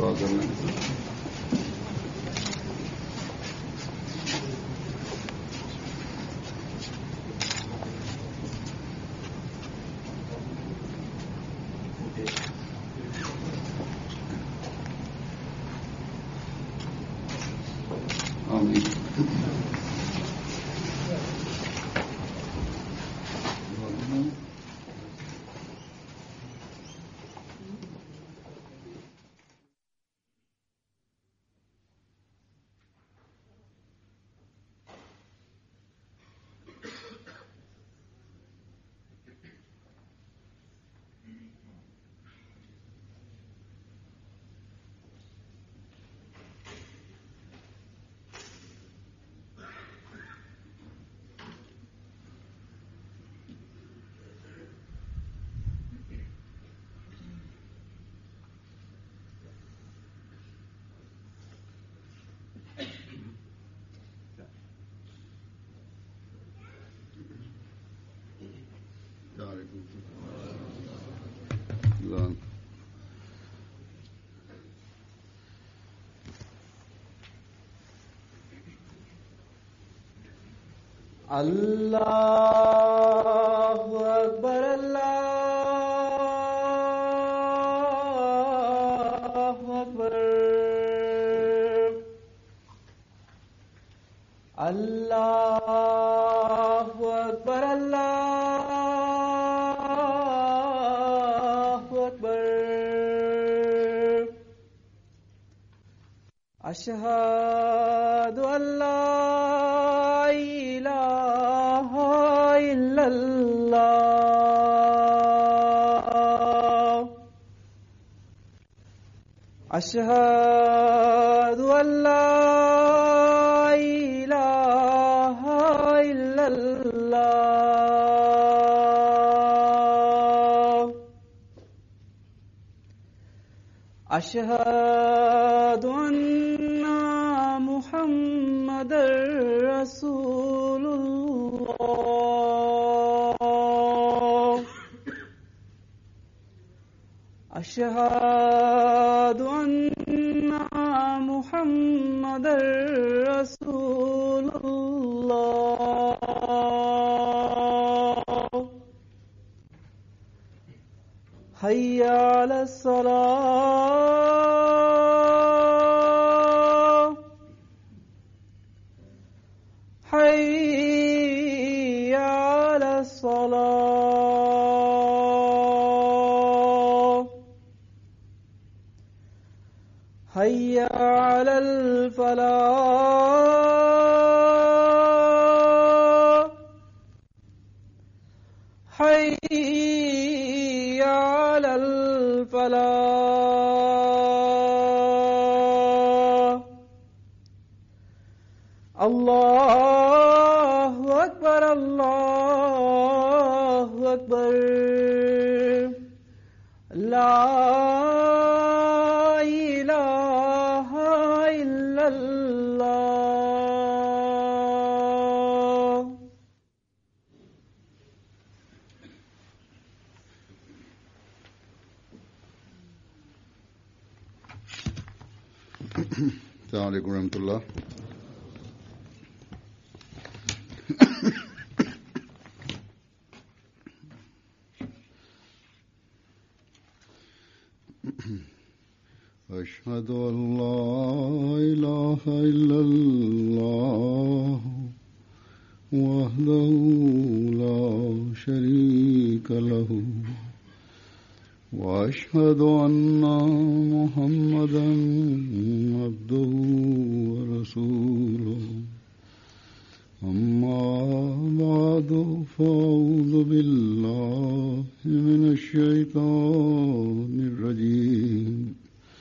दुआ कर लें आमीन Güzel. अल्लाहु अकबर अल्लाहु अकबर अल्लाहु अकबर अल्लाहु अकबर अशहदु अल्ला इलाहा इल्लल्लाह अशहदु अल्ला इलाहा इल्लल्लाह أشهد أن محمد رسول الله أشهد أن محمد رسول الله حي على الصلاة حي على الصلاة حي على الفلاح حي على الفلاح الله أكبر الله أكبر لا إله إلا الله السلام عليكم ورحمة الله أشهد أن لا إله إلا الله وحده لا شريك له وأشهد أن محمدا عبده ورسوله أما بعد فأعوذ بالله من الشيطان الرجيم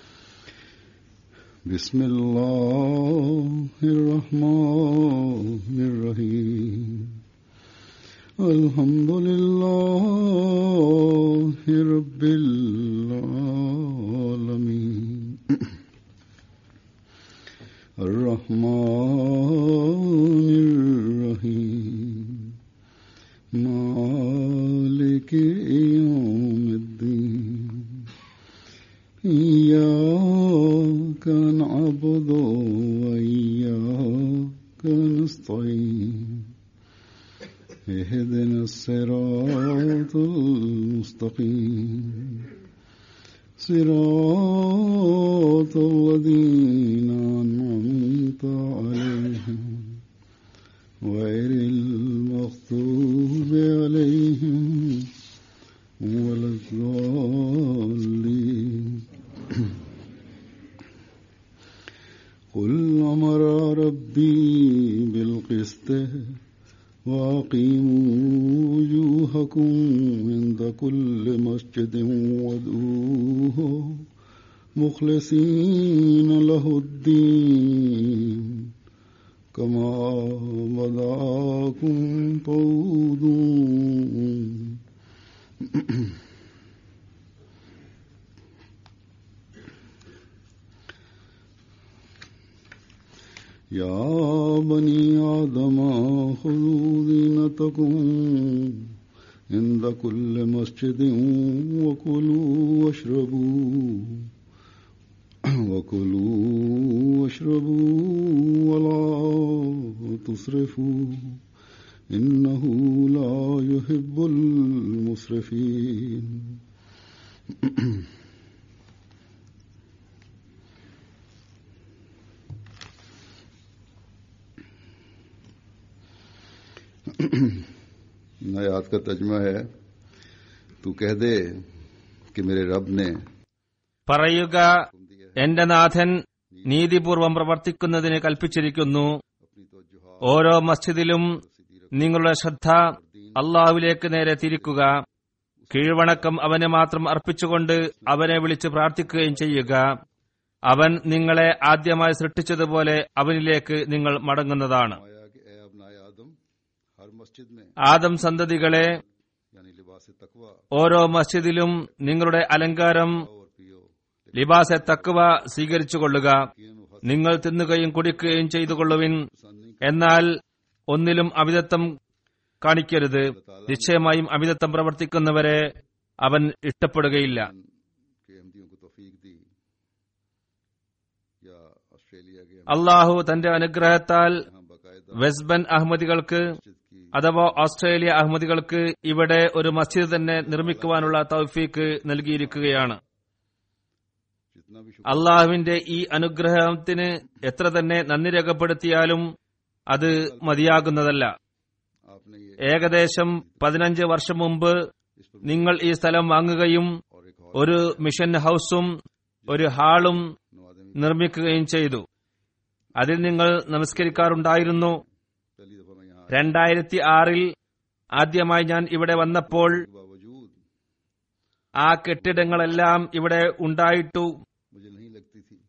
بسم الله الرحمن الرحيم الحمد لله رب العالمين الرحمن الرحيم مالك يوم الدين إياك المستقيم صراط الذين أنعمت عليهم غير المغضوب عليهم ولا الضالين قل أمر ربي بالقسط وأقيموا وجوهكم عند كل مسجد وادعوه مخلصين له الدين كما بداكم تعودون يا بني آدم خذوا زينتكم عند كل مسجد وكلوا واشربوا وكلوا واشربوا ولا تسرفوا إنه لا يحب المسرفين आयात का तर्जमा है तू कह दे कि मेरे रब ने പറയുക എന്റെ നാഥൻ നീതിപൂർവം പ്രവർത്തിക്കുന്നതിന് കൽപ്പിച്ചിരിക്കുന്നു अपनी तो ഓരോ മസ്ജിദിലും നിങ്ങളുടെ ശ്രദ്ധ അള്ളാഹുവിലേക്ക് നേരെ തിരിക്കുക കീഴ്വണക്കം അവനെ മാത്രം അർപ്പിച്ചുകൊണ്ട് അവനെ വിളിച്ച് പ്രാർത്ഥിക്കുകയും ചെയ്യുക അവൻ നിങ്ങളെ ആദ്യമായി സൃഷ്ടിച്ചതുപോലെ അവനിലേക്ക് നിങ്ങൾ മടങ്ങുന്നതാണ് आया कि ए अपनाए आदम हर मस्जिद में ആദം സന്തതികളെ यानी लिबास तकवा ഓരോ മസ്ജിദിലും നിങ്ങളുടെ അലങ്കാരം और पियो ലിബാസെ തക്കുവ സ്വീകരിച്ചുകൊള്ളുക लेकिन वो നിങ്ങൾ തിന്നുകയും കുടിക്കുകയും ചെയ്തുകൊള്ളുവിൻ पसंद नहीं എന്നാൽ ഒന്നിലും അമിതത്വം കാണിക്കരുത് നിശ്ചയമായും അമിതത്വം പ്രവർത്തിക്കുന്നവരെ അവൻ ഇഷ്ടപ്പെടുകയില്ല कि अहमदियों को तौफीक दी या ऑस्ट्रेलिया के അള്ളാഹു തന്റെ അനുഗ്രഹത്താൽ यहाँ बाकायदा വെസ്ബൻ അഹമ്മദികൾക്ക് मस्जिद की അഥവാ ഓസ്ട്രേലിയ അഹമ്മദികൾക്ക് ഇവിടെ ഒരു മസ്ജിദ് തന്നെ നിർമ്മിക്കുവാനുള്ള തൗഫീക്ക് നൽകിയിരിക്കുകയാണ് जितना भी शुक्र അള്ളാഹുവിന്റെ ഈ അനുഗ്രഹത്തിന് എത്ര തന്നെ നന്ദി രേഖപ്പെടുത്തിയാലും അത് മതിയാകുന്നതല്ല आपने ये ഏകദേശം പതിനഞ്ച് വർഷം മുമ്പ് इस पर നിങ്ങൾ ഈ സ്ഥലം വാങ്ങുകയും और एक और ഒരു മിഷൻ ഹൌസും ഒരു ഹാളും नवादमी നിർമ്മിക്കുകയും ചെയ്തു അതിൽ നിങ്ങൾ നമസ്കരിക്കാറുണ്ടായിരുന്നു पहली दफा मैं यहाँ രണ്ടായിരത്തി ആറിൽ ആദ്യമായി ഞാൻ ഇവിടെ വന്നപ്പോൾ के बावजूद ആ കെട്ടിടങ്ങളെല്ലാം ഇവിടെ ഉണ്ടായിട്ടു मुझे नहीं लगती थी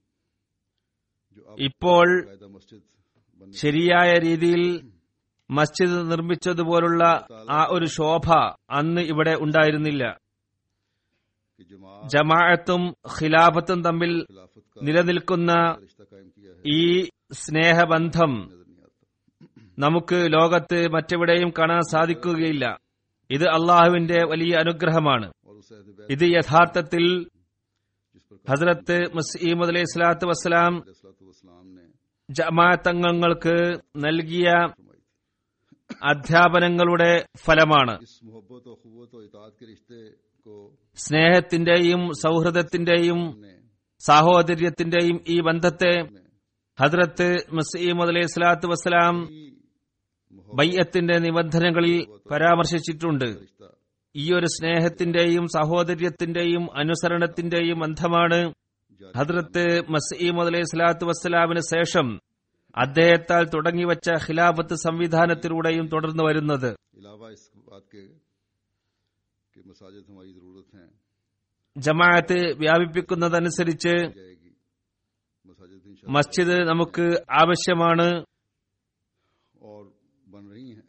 जो अब ഇപ്പോൾ कायदा मस्जिद बनने ശരിയായ രീതിയിൽ മസ്ജിദ് നിർമ്മിച്ചതുപോലുള്ള ആ ഒരു ശോഭ അന്ന് ഇവിടെ ഉണ്ടായിരുന്നില്ല की जमा ജമാഅത്തും ഖിലാഫത്തും തമ്മിൽ खिलाफत का നിലനിൽക്കുന്ന रिश्ता कायम किया है ഈ സ്നേഹബന്ധം नजर नहीं आता നമുക്ക് ലോകത്ത് മറ്റെവിടെയും കാണാൻ സാധിക്കുകയില്ല ഇത് അള്ളാഹുവിന്റെ വലിയ അനുഗ്രഹമാണ് और उस अहद बैत ഇത് യഥാർത്ഥത്തിൽ जिस पर ഹസ്രത്ത് മസീമദ് അലൈഹി സ്വലാത്തു വസ്സലാം वसलाम ने ജമാഅത്തങ്ങൾക്ക് നൽകിയ फरमाई थी അധ്യാപനങ്ങളുടെ ഫലമാണ് इस मोहब्बत और खुवत और इताद के रिश्ते को സ്നേഹത്തിന്റെയും സൗഹൃദത്തിന്റെയും ने സാഹോദര്യത്തിന്റെയും ഈ ബന്ധത്തെ में ഹദ്രത്ത് മസീമദ് അലൈഹി സ്വലാത്തു വസ്സലാം ही मोहब्बत ബയ്യത്തിന്റെ നിബന്ധനകളിൽ പരാമർശിച്ചിട്ടുണ്ട് रिश्ता ഈ ഒരു സ്നേഹത്തിന്റെയും സഹോദര്യത്തിന്റെയും അനുസരണത്തിന്റെയും ബന്ധമാണ് जारी ഹദ്രത്ത് മസീമദ് അലൈഹി സ്വലാത്തു വസ്സലാമിന് ശേഷം അദ്ദേഹത്താൽ തുടങ്ങിവച്ച ഖിലാഫത്ത് സംവിധാനത്തിലൂടെയും തുടർന്നു വരുന്നത് अलावा इस बात के कि मसाजिद हमारी जरूरत है ജമാഅത്ത് വ്യാപിപ്പിക്കുന്നതനുസരിച്ച് जाएगी मसाजिद इंशाअल्लाह മസ്ജിദ് നമുക്ക് ആവശ്യമാണ് और बन रही हैं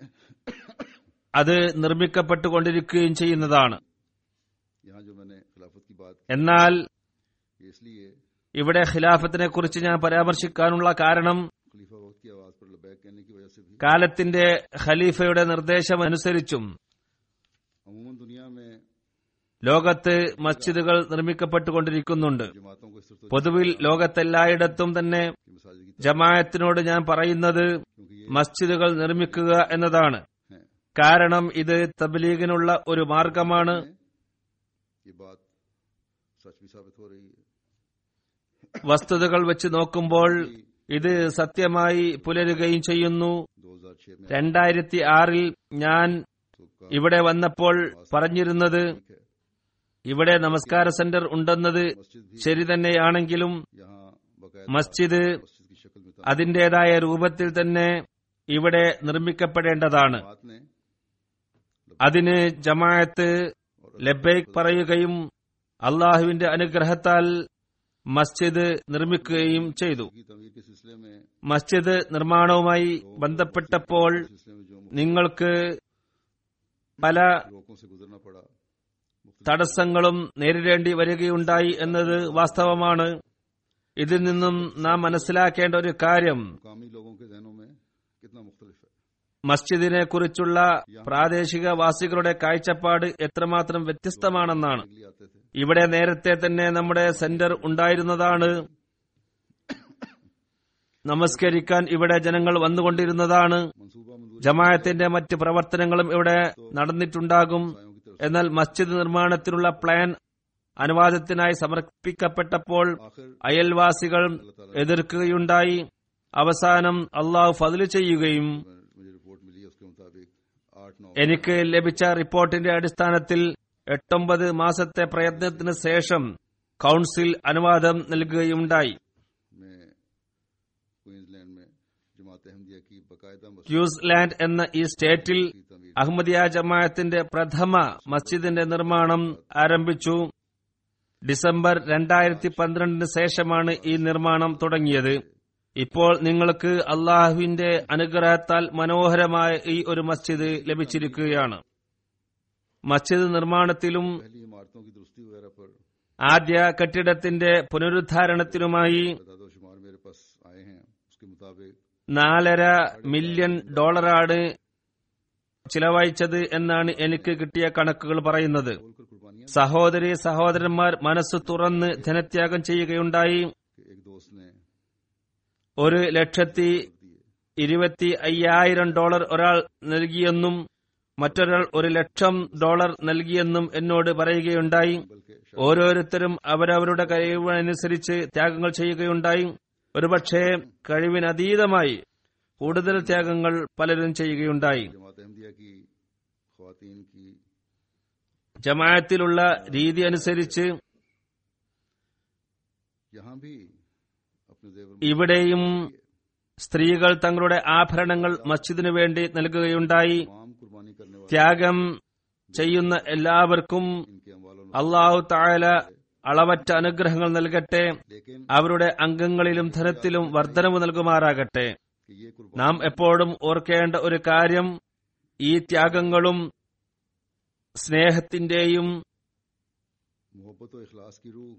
അത് നിർമ്മിക്കപ്പെട്ടുകൊണ്ടിരിക്കുകയും ചെയ്യുന്നതാണ് यहाँ जो मैंने खिलाफत की बात എന്നാൽ की इसलिए ഇവിടെ ഖിലാഫത്തിനെ കുറിച്ച് ഞാൻ പരാമർശിക്കാനുള്ള കാരണം खलीफा वक्त की आवाज पर लबैक कहने की वजह से भी കാലത്തിന്റെ ഖലീഫയുടെ നിർദ്ദേശമനുസരിച്ചും अमूमन दुनिया में ലോകത്ത് മസ്ജിദുകൾ നിർമ്മിക്കപ്പെട്ടുകൊണ്ടിരിക്കുന്നുണ്ട് जमातों को इस तरह പൊതുവിൽ ലോകത്തെല്ലായിടത്തും തന്നെ की मसाजिद की ജമാഅത്തിനോട് ഞാൻ പറയുന്നത് क्योंकि ये മസ്ജിദുകൾ നിർമ്മിക്കുക എന്നതാണ് है കാരണം ഇത് തബ്ലീഗിനുള്ള ഒരു മാർഗമാണ് ये बात सच भी साबित हो रही है വസ്തുതകൾ വെച്ച് നോക്കുമ്പോൾ ഇത് സത്യമായി പുലരുകയും ചെയ്യുന്നു 2006 में രണ്ടായിരത്തി ആറിൽ ഞാൻ तो का ഇവിടെ വന്നപ്പോൾ പറഞ്ഞിരുന്നത് ठीक है ഇവിടെ നമസ്കാര സെന്റർ ഉണ്ടെന്നത് मस्जिद भी ശരി തന്നെയാണെങ്കിലും यहाँ बकायदा മസ്ജിദ് मस्जिद की शक्ल में था അതിന്റേതായ രൂപത്തിൽ തന്നെ ഇവിടെ നിർമ്മിക്കപ്പെടേണ്ടതാണ് बात ने അതിന് ജമാഅത്ത് ലബൈക്ക് പറയുകയും അള്ളാഹുവിന്റെ അനുഗ്രഹത്താൽ മസ്ജിദ് നിർമ്മിക്കുകയും ചെയ്തു की तमीर के सिलसिले में മസ്ജിദ് നിർമ്മാണവുമായി ബന്ധപ്പെട്ടപ്പോൾ सिलसिले में जो നിങ്ങൾക്ക് പല रोकों से गुजरना पड़ा തടസ്സങ്ങളും നേരിടേണ്ടി വരികയുണ്ടായി എന്നത് വാസ്തവമാണ് ഇതിൽ നിന്നും നാം മനസ്സിലാക്കേണ്ട ഒരു കാര്യം मुकामी लोगों के जहनों में कितना मुख्तलिफ है മസ്ജിദിനെ കുറിച്ചുള്ള പ്രാദേശിക വാസികളുടെ കാഴ്ചപ്പാട് എത്രമാത്രം വ്യത്യസ്തമാണെന്നാണ് के लिए आते थे ഇവിടെ നേരത്തെ തന്നെ നമ്മുടെ സെന്റർ ഉണ്ടായിരുന്നതാണ് നമസ്കരിക്കാൻ ഇവിടെ ജനങ്ങൾ വന്നുകൊണ്ടിരുന്നതാണ് मनसूबा मंजूर ജമാഅത്തിന്റെ മറ്റ് പ്രവർത്തനങ്ങളും ഇവിടെ നടന്നിട്ടുണ്ടാകും की तरफ എന്നാൽ മസ്ജിദ് നിർമ്മാണത്തിനുള്ള പ്ലാൻ അനുവാദത്തിനായി സമർപ്പിക്കപ്പെട്ടപ്പോൾ आखिर അയൽവാസികൾ എതിർക്കുകയുണ്ടായി അവസാനം അള്ളാഹു ഫതില് ചെയ്യുകയും मुझे रिपोर्ट मिली है उसके मुताबिक आठ नौ എനിക്ക് ലഭിച്ച റിപ്പോർട്ടിന്റെ അടിസ്ഥാനത്തിൽ എട്ടൊമ്പത് മാസത്തെ പ്രയത്നത്തിന് ശേഷം കൌൺസിൽ അനുവാദം നൽകുകയുണ്ടായി में क्वींसलैंड में जमात अहमदिया की बाकायदा मस्जिद ക്യൂസ്ലാൻഡ് എന്ന ഈ സ്റ്റേറ്റിൽ की तमीर അഹമ്മദിയ ജമാഅത്തിന്റെ പ്രഥമ മസ്ജിദിന്റെ നിർമ്മാണം ആരംഭിച്ചു ഡിസംബർ രണ്ടായിരത്തി പന്ത്രണ്ടിന് ശേഷമാണ് ഈ നിർമ്മാണം തുടങ്ങിയത് ഇപ്പോൾ നിങ്ങൾക്ക് അള്ളാഹുവിന്റെ അനുഗ്രഹത്താൽ മനോഹരമായ ഈ ഒരു മസ്ജിദ് ലഭിച്ചിരിക്കുകയാണ് മസ്ജിദ് നിർമ്മാണത്തിലും पहली इमारतों की दुरुस्ती वगैरह पर ആദ്യ കെട്ടിടത്തിന്റെ പുനരുദ്ധാരണത്തിനുമായി तादाद शुमार मेरे पास आए हैं उसके मुताबिक നാലര മില്യൺ ഡോളറാണ് ചിലവഴിച്ചത് എന്നാണ് എനിക്ക് കിട്ടിയ കണക്കുകൾ പറയുന്നത് खोलकर कुर्बानियां സഹോദരി സഹോദരന്മാർ മനസ്സ് തുറന്ന് ധനത്യാഗം ചെയ്യുകയുണ്ടായി कि एक दोस्त ने ഒരു ലക്ഷത്തി ഇരുപത്തി അയ്യായിരം ഡോളർ ഒരാൾ നൽകിയെന്നും മറ്റൊരാൾ ഒരു ലക്ഷം ഡോളർ നൽകിയെന്നും എന്നോട് പറയുകയുണ്ടായി बल्कि ഓരോരുത്തരും അവരവരുടെ കഴിവിനനുസരിച്ച് ത്യാഗങ്ങൾ ചെയ്യുകയുണ്ടായി ഒരുപക്ഷെ കഴിവിനതീതമായി കൂടുതൽ ത്യാഗങ്ങൾ പലരും ചെയ്യുകയുണ്ടായി जमात अहमदिया की खातन की ജമാഅത്തിലുള്ള രീതി അനുസരിച്ച് यहाँ भी अपने जेवर ഇവിടെയും സ്ത്രീകൾ തങ്ങളുടെ ആഭരണങ്ങൾ മസ്ജിദിനു വേണ്ടി നൽകുകയുണ്ടായി तमाम कुर्बानी करने वाले ത്യാഗം ചെയ്യുന്ന എല്ലാവർക്കും इनके अमवालों അള്ളാഹു തായാല അളവറ്റ അനുഗ്രഹങ്ങൾ നൽകട്ടെ लेकिन അവരുടെ അംഗങ്ങളിലും ധനത്തിലും വർധനവ് നൽകുമാറാകട്ടെ कि ये कुर्बानी നാം എപ്പോഴും ഓർക്കേണ്ട ഒരു കാര്യം ഈ ത്യാഗങ്ങളും സ്നേഹത്തിന്റെയും मोहब्बत और इखलास की रूह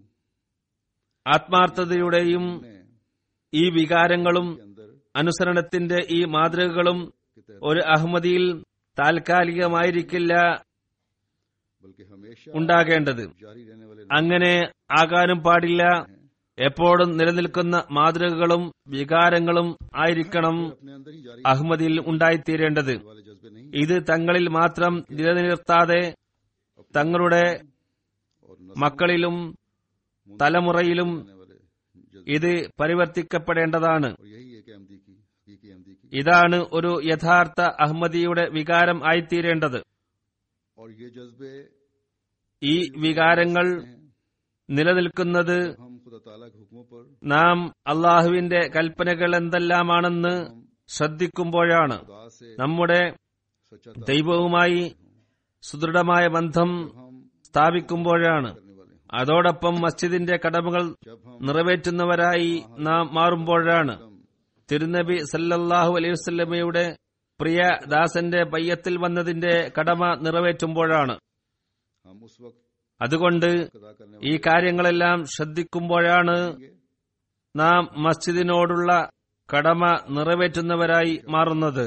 ആത്മാർത്ഥതയുടെയും ने ഈ വികാരങ്ങളും के अंदर അനുസരണത്തിന്റെ ഈ മാതൃകകളും के तहत ഒരു അഹമ്മദിയിൽ താൽക്കാലികമായിരിക്കില്ല बल्कि हमेशा ഉണ്ടാകേണ്ടത് जारी रहने वाले അങ്ങനെ ആകാനും പാടില്ല എപ്പോഴും നിലനിൽക്കുന്ന മാതൃകകളും വികാരങ്ങളും ആയിരിക്കണം अपने अंदर ही जारी അഹമ്മദിയിൽ ഉണ്ടായിത്തീരേണ്ടത് वाले जज्बे नहीं ഇത് തങ്ങളിൽ മാത്രം നിലനിർത്താതെ തങ്ങളുടെ और न മക്കളിലും തലമുറയിലും रहने वाले जज्बे ഇത് പരിവർത്തിക്കപ്പെടേണ്ടതാണ് और यही एक अहमदी की हकीकी अहमदी की ഇതാണ് ഒരു യഥാർത്ഥ അഹമ്മദിയുടെ വികാരം ആയിത്തീരേണ്ടത് और ये जज्बे ഈ വികാരങ്ങൾ നിലനിൽക്കുന്നത് हम खुदा ताला के हुक्मों पर നാം അള്ളാഹുവിന്റെ കൽപ്പനകൾ എന്തെല്ലാമാണെന്ന് ശ്രദ്ധിക്കുമ്പോഴാണ് खुदा से നമ്മുടെ सच्चा ദൈവവുമായി സുദൃഢമായ ബന്ധം हम സ്ഥാപിക്കുമ്പോഴാണ് करने वाले हैं അതോടൊപ്പം മസ്ജിദിന്റെ കടമകൾ जब हम നിറവേറ്റുന്നവരായി നാം മാറുമ്പോഴാണ് തിരുനബി സല്ലല്ലാഹു അലൈഹി വസല്ലമയുടെ പ്രിയ ദാസന്റെ പയ്യത്തിൽ വന്നതിന്റെ കടമ നിറവേറ്റുമ്പോഴാണ് हम उस वक्त അതുകൊണ്ട് अदा करने ഈ കാര്യങ്ങളെല്ലാം ശ്രദ്ധിക്കുമ്പോഴാണ് वाले നാം മസ്ജിദിനോടുള്ള കടമ നിറവേറ്റുന്നവരായി മാറുന്നത്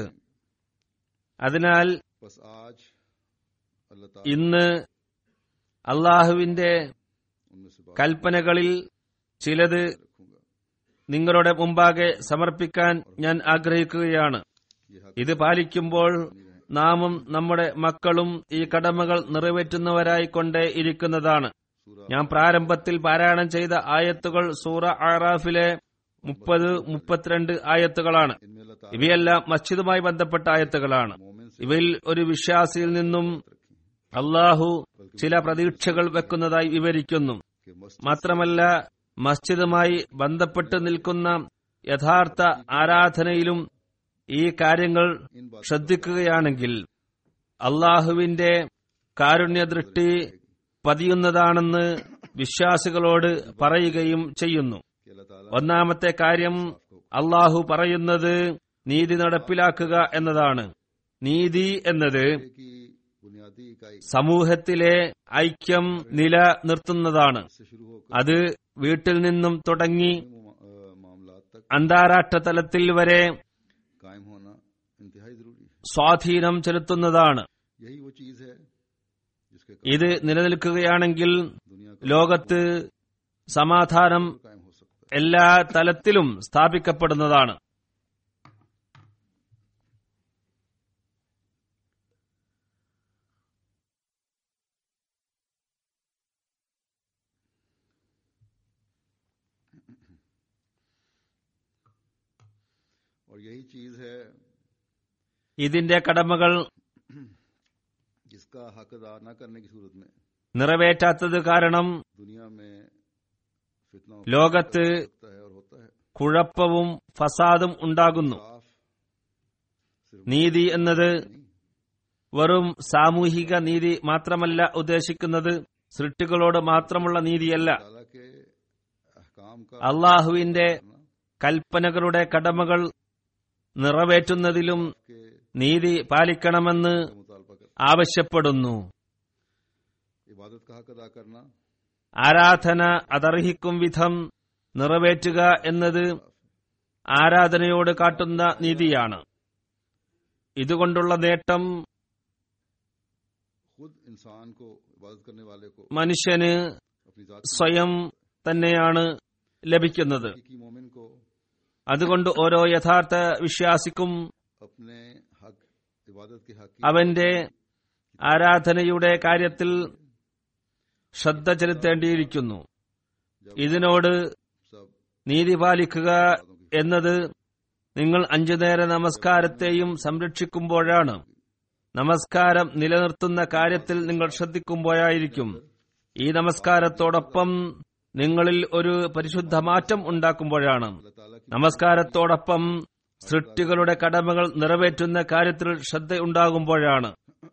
അതിനാൽ बस आज अल्लाह ताला ഇന്ന് അള്ളാഹുവിന്റെ उनमें से बात കൽപ്പനകളിൽ ചിലത് रखूंगा നിങ്ങളുടെ മുമ്പാകെ സമർപ്പിക്കാൻ ഞാൻ ആഗ്രഹിക്കുകയാണ് ये हक ഇത് പാലിക്കുമ്പോൾ नहीं रहे നാമും നമ്മുടെ മക്കളും ഈ കടമകൾ നിറവേറ്റുന്നവരായി കൊണ്ടേ ഇരിക്കുന്നതാണ് ഞാൻ പ്രാരംഭത്തിൽ പാരായണം ചെയ്ത ആയത്തുകൾ സൂറ ആറാഫിലെ മുപ്പത് മുപ്പത്തിരണ്ട് ആയത്തുകളാണ് इनमें अल्लाह ताला ഇവയെല്ലാം മസ്ജിദുമായി ബന്ധപ്പെട്ട ആയത്തുകളാണ് मोमिन से ഇവയിൽ ഒരു വിശ്വാസിയിൽ നിന്നും അള്ളാഹു ചില പ്രതീക്ഷകൾ വെക്കുന്നതായി വിവരിക്കുന്നു कि मस्जिद മാത്രമല്ല മസ്ജിദുമായി ബന്ധപ്പെട്ട് നിൽക്കുന്ന യഥാർത്ഥ ആരാധനയിലും ഈ കാര്യങ്ങൾ इन बातों ശ്രദ്ധിക്കുകയാണെങ്കിൽ അള്ളാഹുവിന്റെ കാരുണ്യദൃഷ്ടി പതിയുന്നതാണെന്ന് വിശ്വാസികളോട് പറയുകയും ചെയ്യുന്നു कि अल्लाह ताला ഒന്നാമത്തെ കാര്യം അള്ളാഹു പറയുന്നത് നീതി നടപ്പിലാക്കുക എന്നതാണ് നീതി എന്നത് की बुनियादी इकाई സമൂഹത്തിലെ ഐക്യം നിലനിർത്തുന്നതാണ് से शुरू होकर അത് വീട്ടിൽ നിന്നും തുടങ്ങി मामला तक അന്താരാഷ്ട്ര തലത്തിൽ വരെ कायम होना इंतहाई जरूरी है സ്വാധീനം ചെലുത്തുന്നതാണ് यही वो चीज है जिसके ഇത് നിലനിൽക്കുകയാണെങ്കിൽ दुनिया ലോകത്ത് സമാധാനം का कायम हो सकता എല്ലാ തലത്തിലും സ്ഥാപിക്കപ്പെടുന്നതാണ് है और यही चीज है ഇതിന്റെ കടമകൾ जिसका हक अदा न करने की सूरत में നിറവേറ്റാത്തത് കാരണം दुनिया में फितना ലോകത്ത് सकता है और होता है കുഴപ്പവും ഫസാദും ഉണ്ടാകുന്നു साफ सिर्फ നീതി എന്നത് नहीं വെറും സാമൂഹിക നീതി മാത്രമല്ല ഉദ്ദേശിക്കുന്നത് സൃഷ്ടികളോട് മാത്രമുള്ള നീതിയല്ല ताला के अहकाम का അള്ളാഹുവിന്റെ करना കൽപ്പനകളുടെ കടമകൾ നിറവേറ്റുന്നതിലും के നീതി പാലിക്കണമെന്ന് मुतालबा कर ആവശ്യപ്പെടുന്നു इबादत का हक अदा करना ആരാധന അതർഹിക്കും വിധം നിറവേറ്റുക എന്നത് ആരാധനയോട് കാട്ടുന്ന നീതിയാണ് ഇതുകൊണ്ടുള്ള നേട്ടം खुद इंसान को इबादत करने वाले को മനുഷ്യന് अपनी जात സ്വയം തന്നെയാണ് ലഭിക്കുന്നത് की मोमिन को അതുകൊണ്ട് ഓരോ യഥാർത്ഥ വിശ്വാസിക്കും अपने हक इबादत के हक की അവന്റെ ആരാധനയുടെ കാര്യത്തിൽ ശ്രദ്ധ ചെലുത്തേണ്ടിയിരിക്കുന്നു ഇതിനോട് सब നീതി പാലിക്കുക എന്നത് നിങ്ങൾ അഞ്ചു നേര നമസ്കാരത്തെയും സംരക്ഷിക്കുമ്പോഴാണ് നമസ്കാരം നിലനിർത്തുന്ന കാര്യത്തിൽ നിങ്ങൾ ശ്രദ്ധിക്കുമ്പോഴായിരിക്കും ഈ നമസ്കാരത്തോടൊപ്പം നിങ്ങളിൽ ഒരു പരിശുദ്ധ മാറ്റം ഉണ്ടാക്കുമ്പോഴാണ് अल्लाह ताला की നമസ്കാരത്തോടൊപ്പം സൃഷ്ടികളുടെ കടമകൾ നിറവേറ്റുന്ന കാര്യത്തിൽ ശ്രദ്ധ ഉണ്ടാകുമ്പോഴാണ്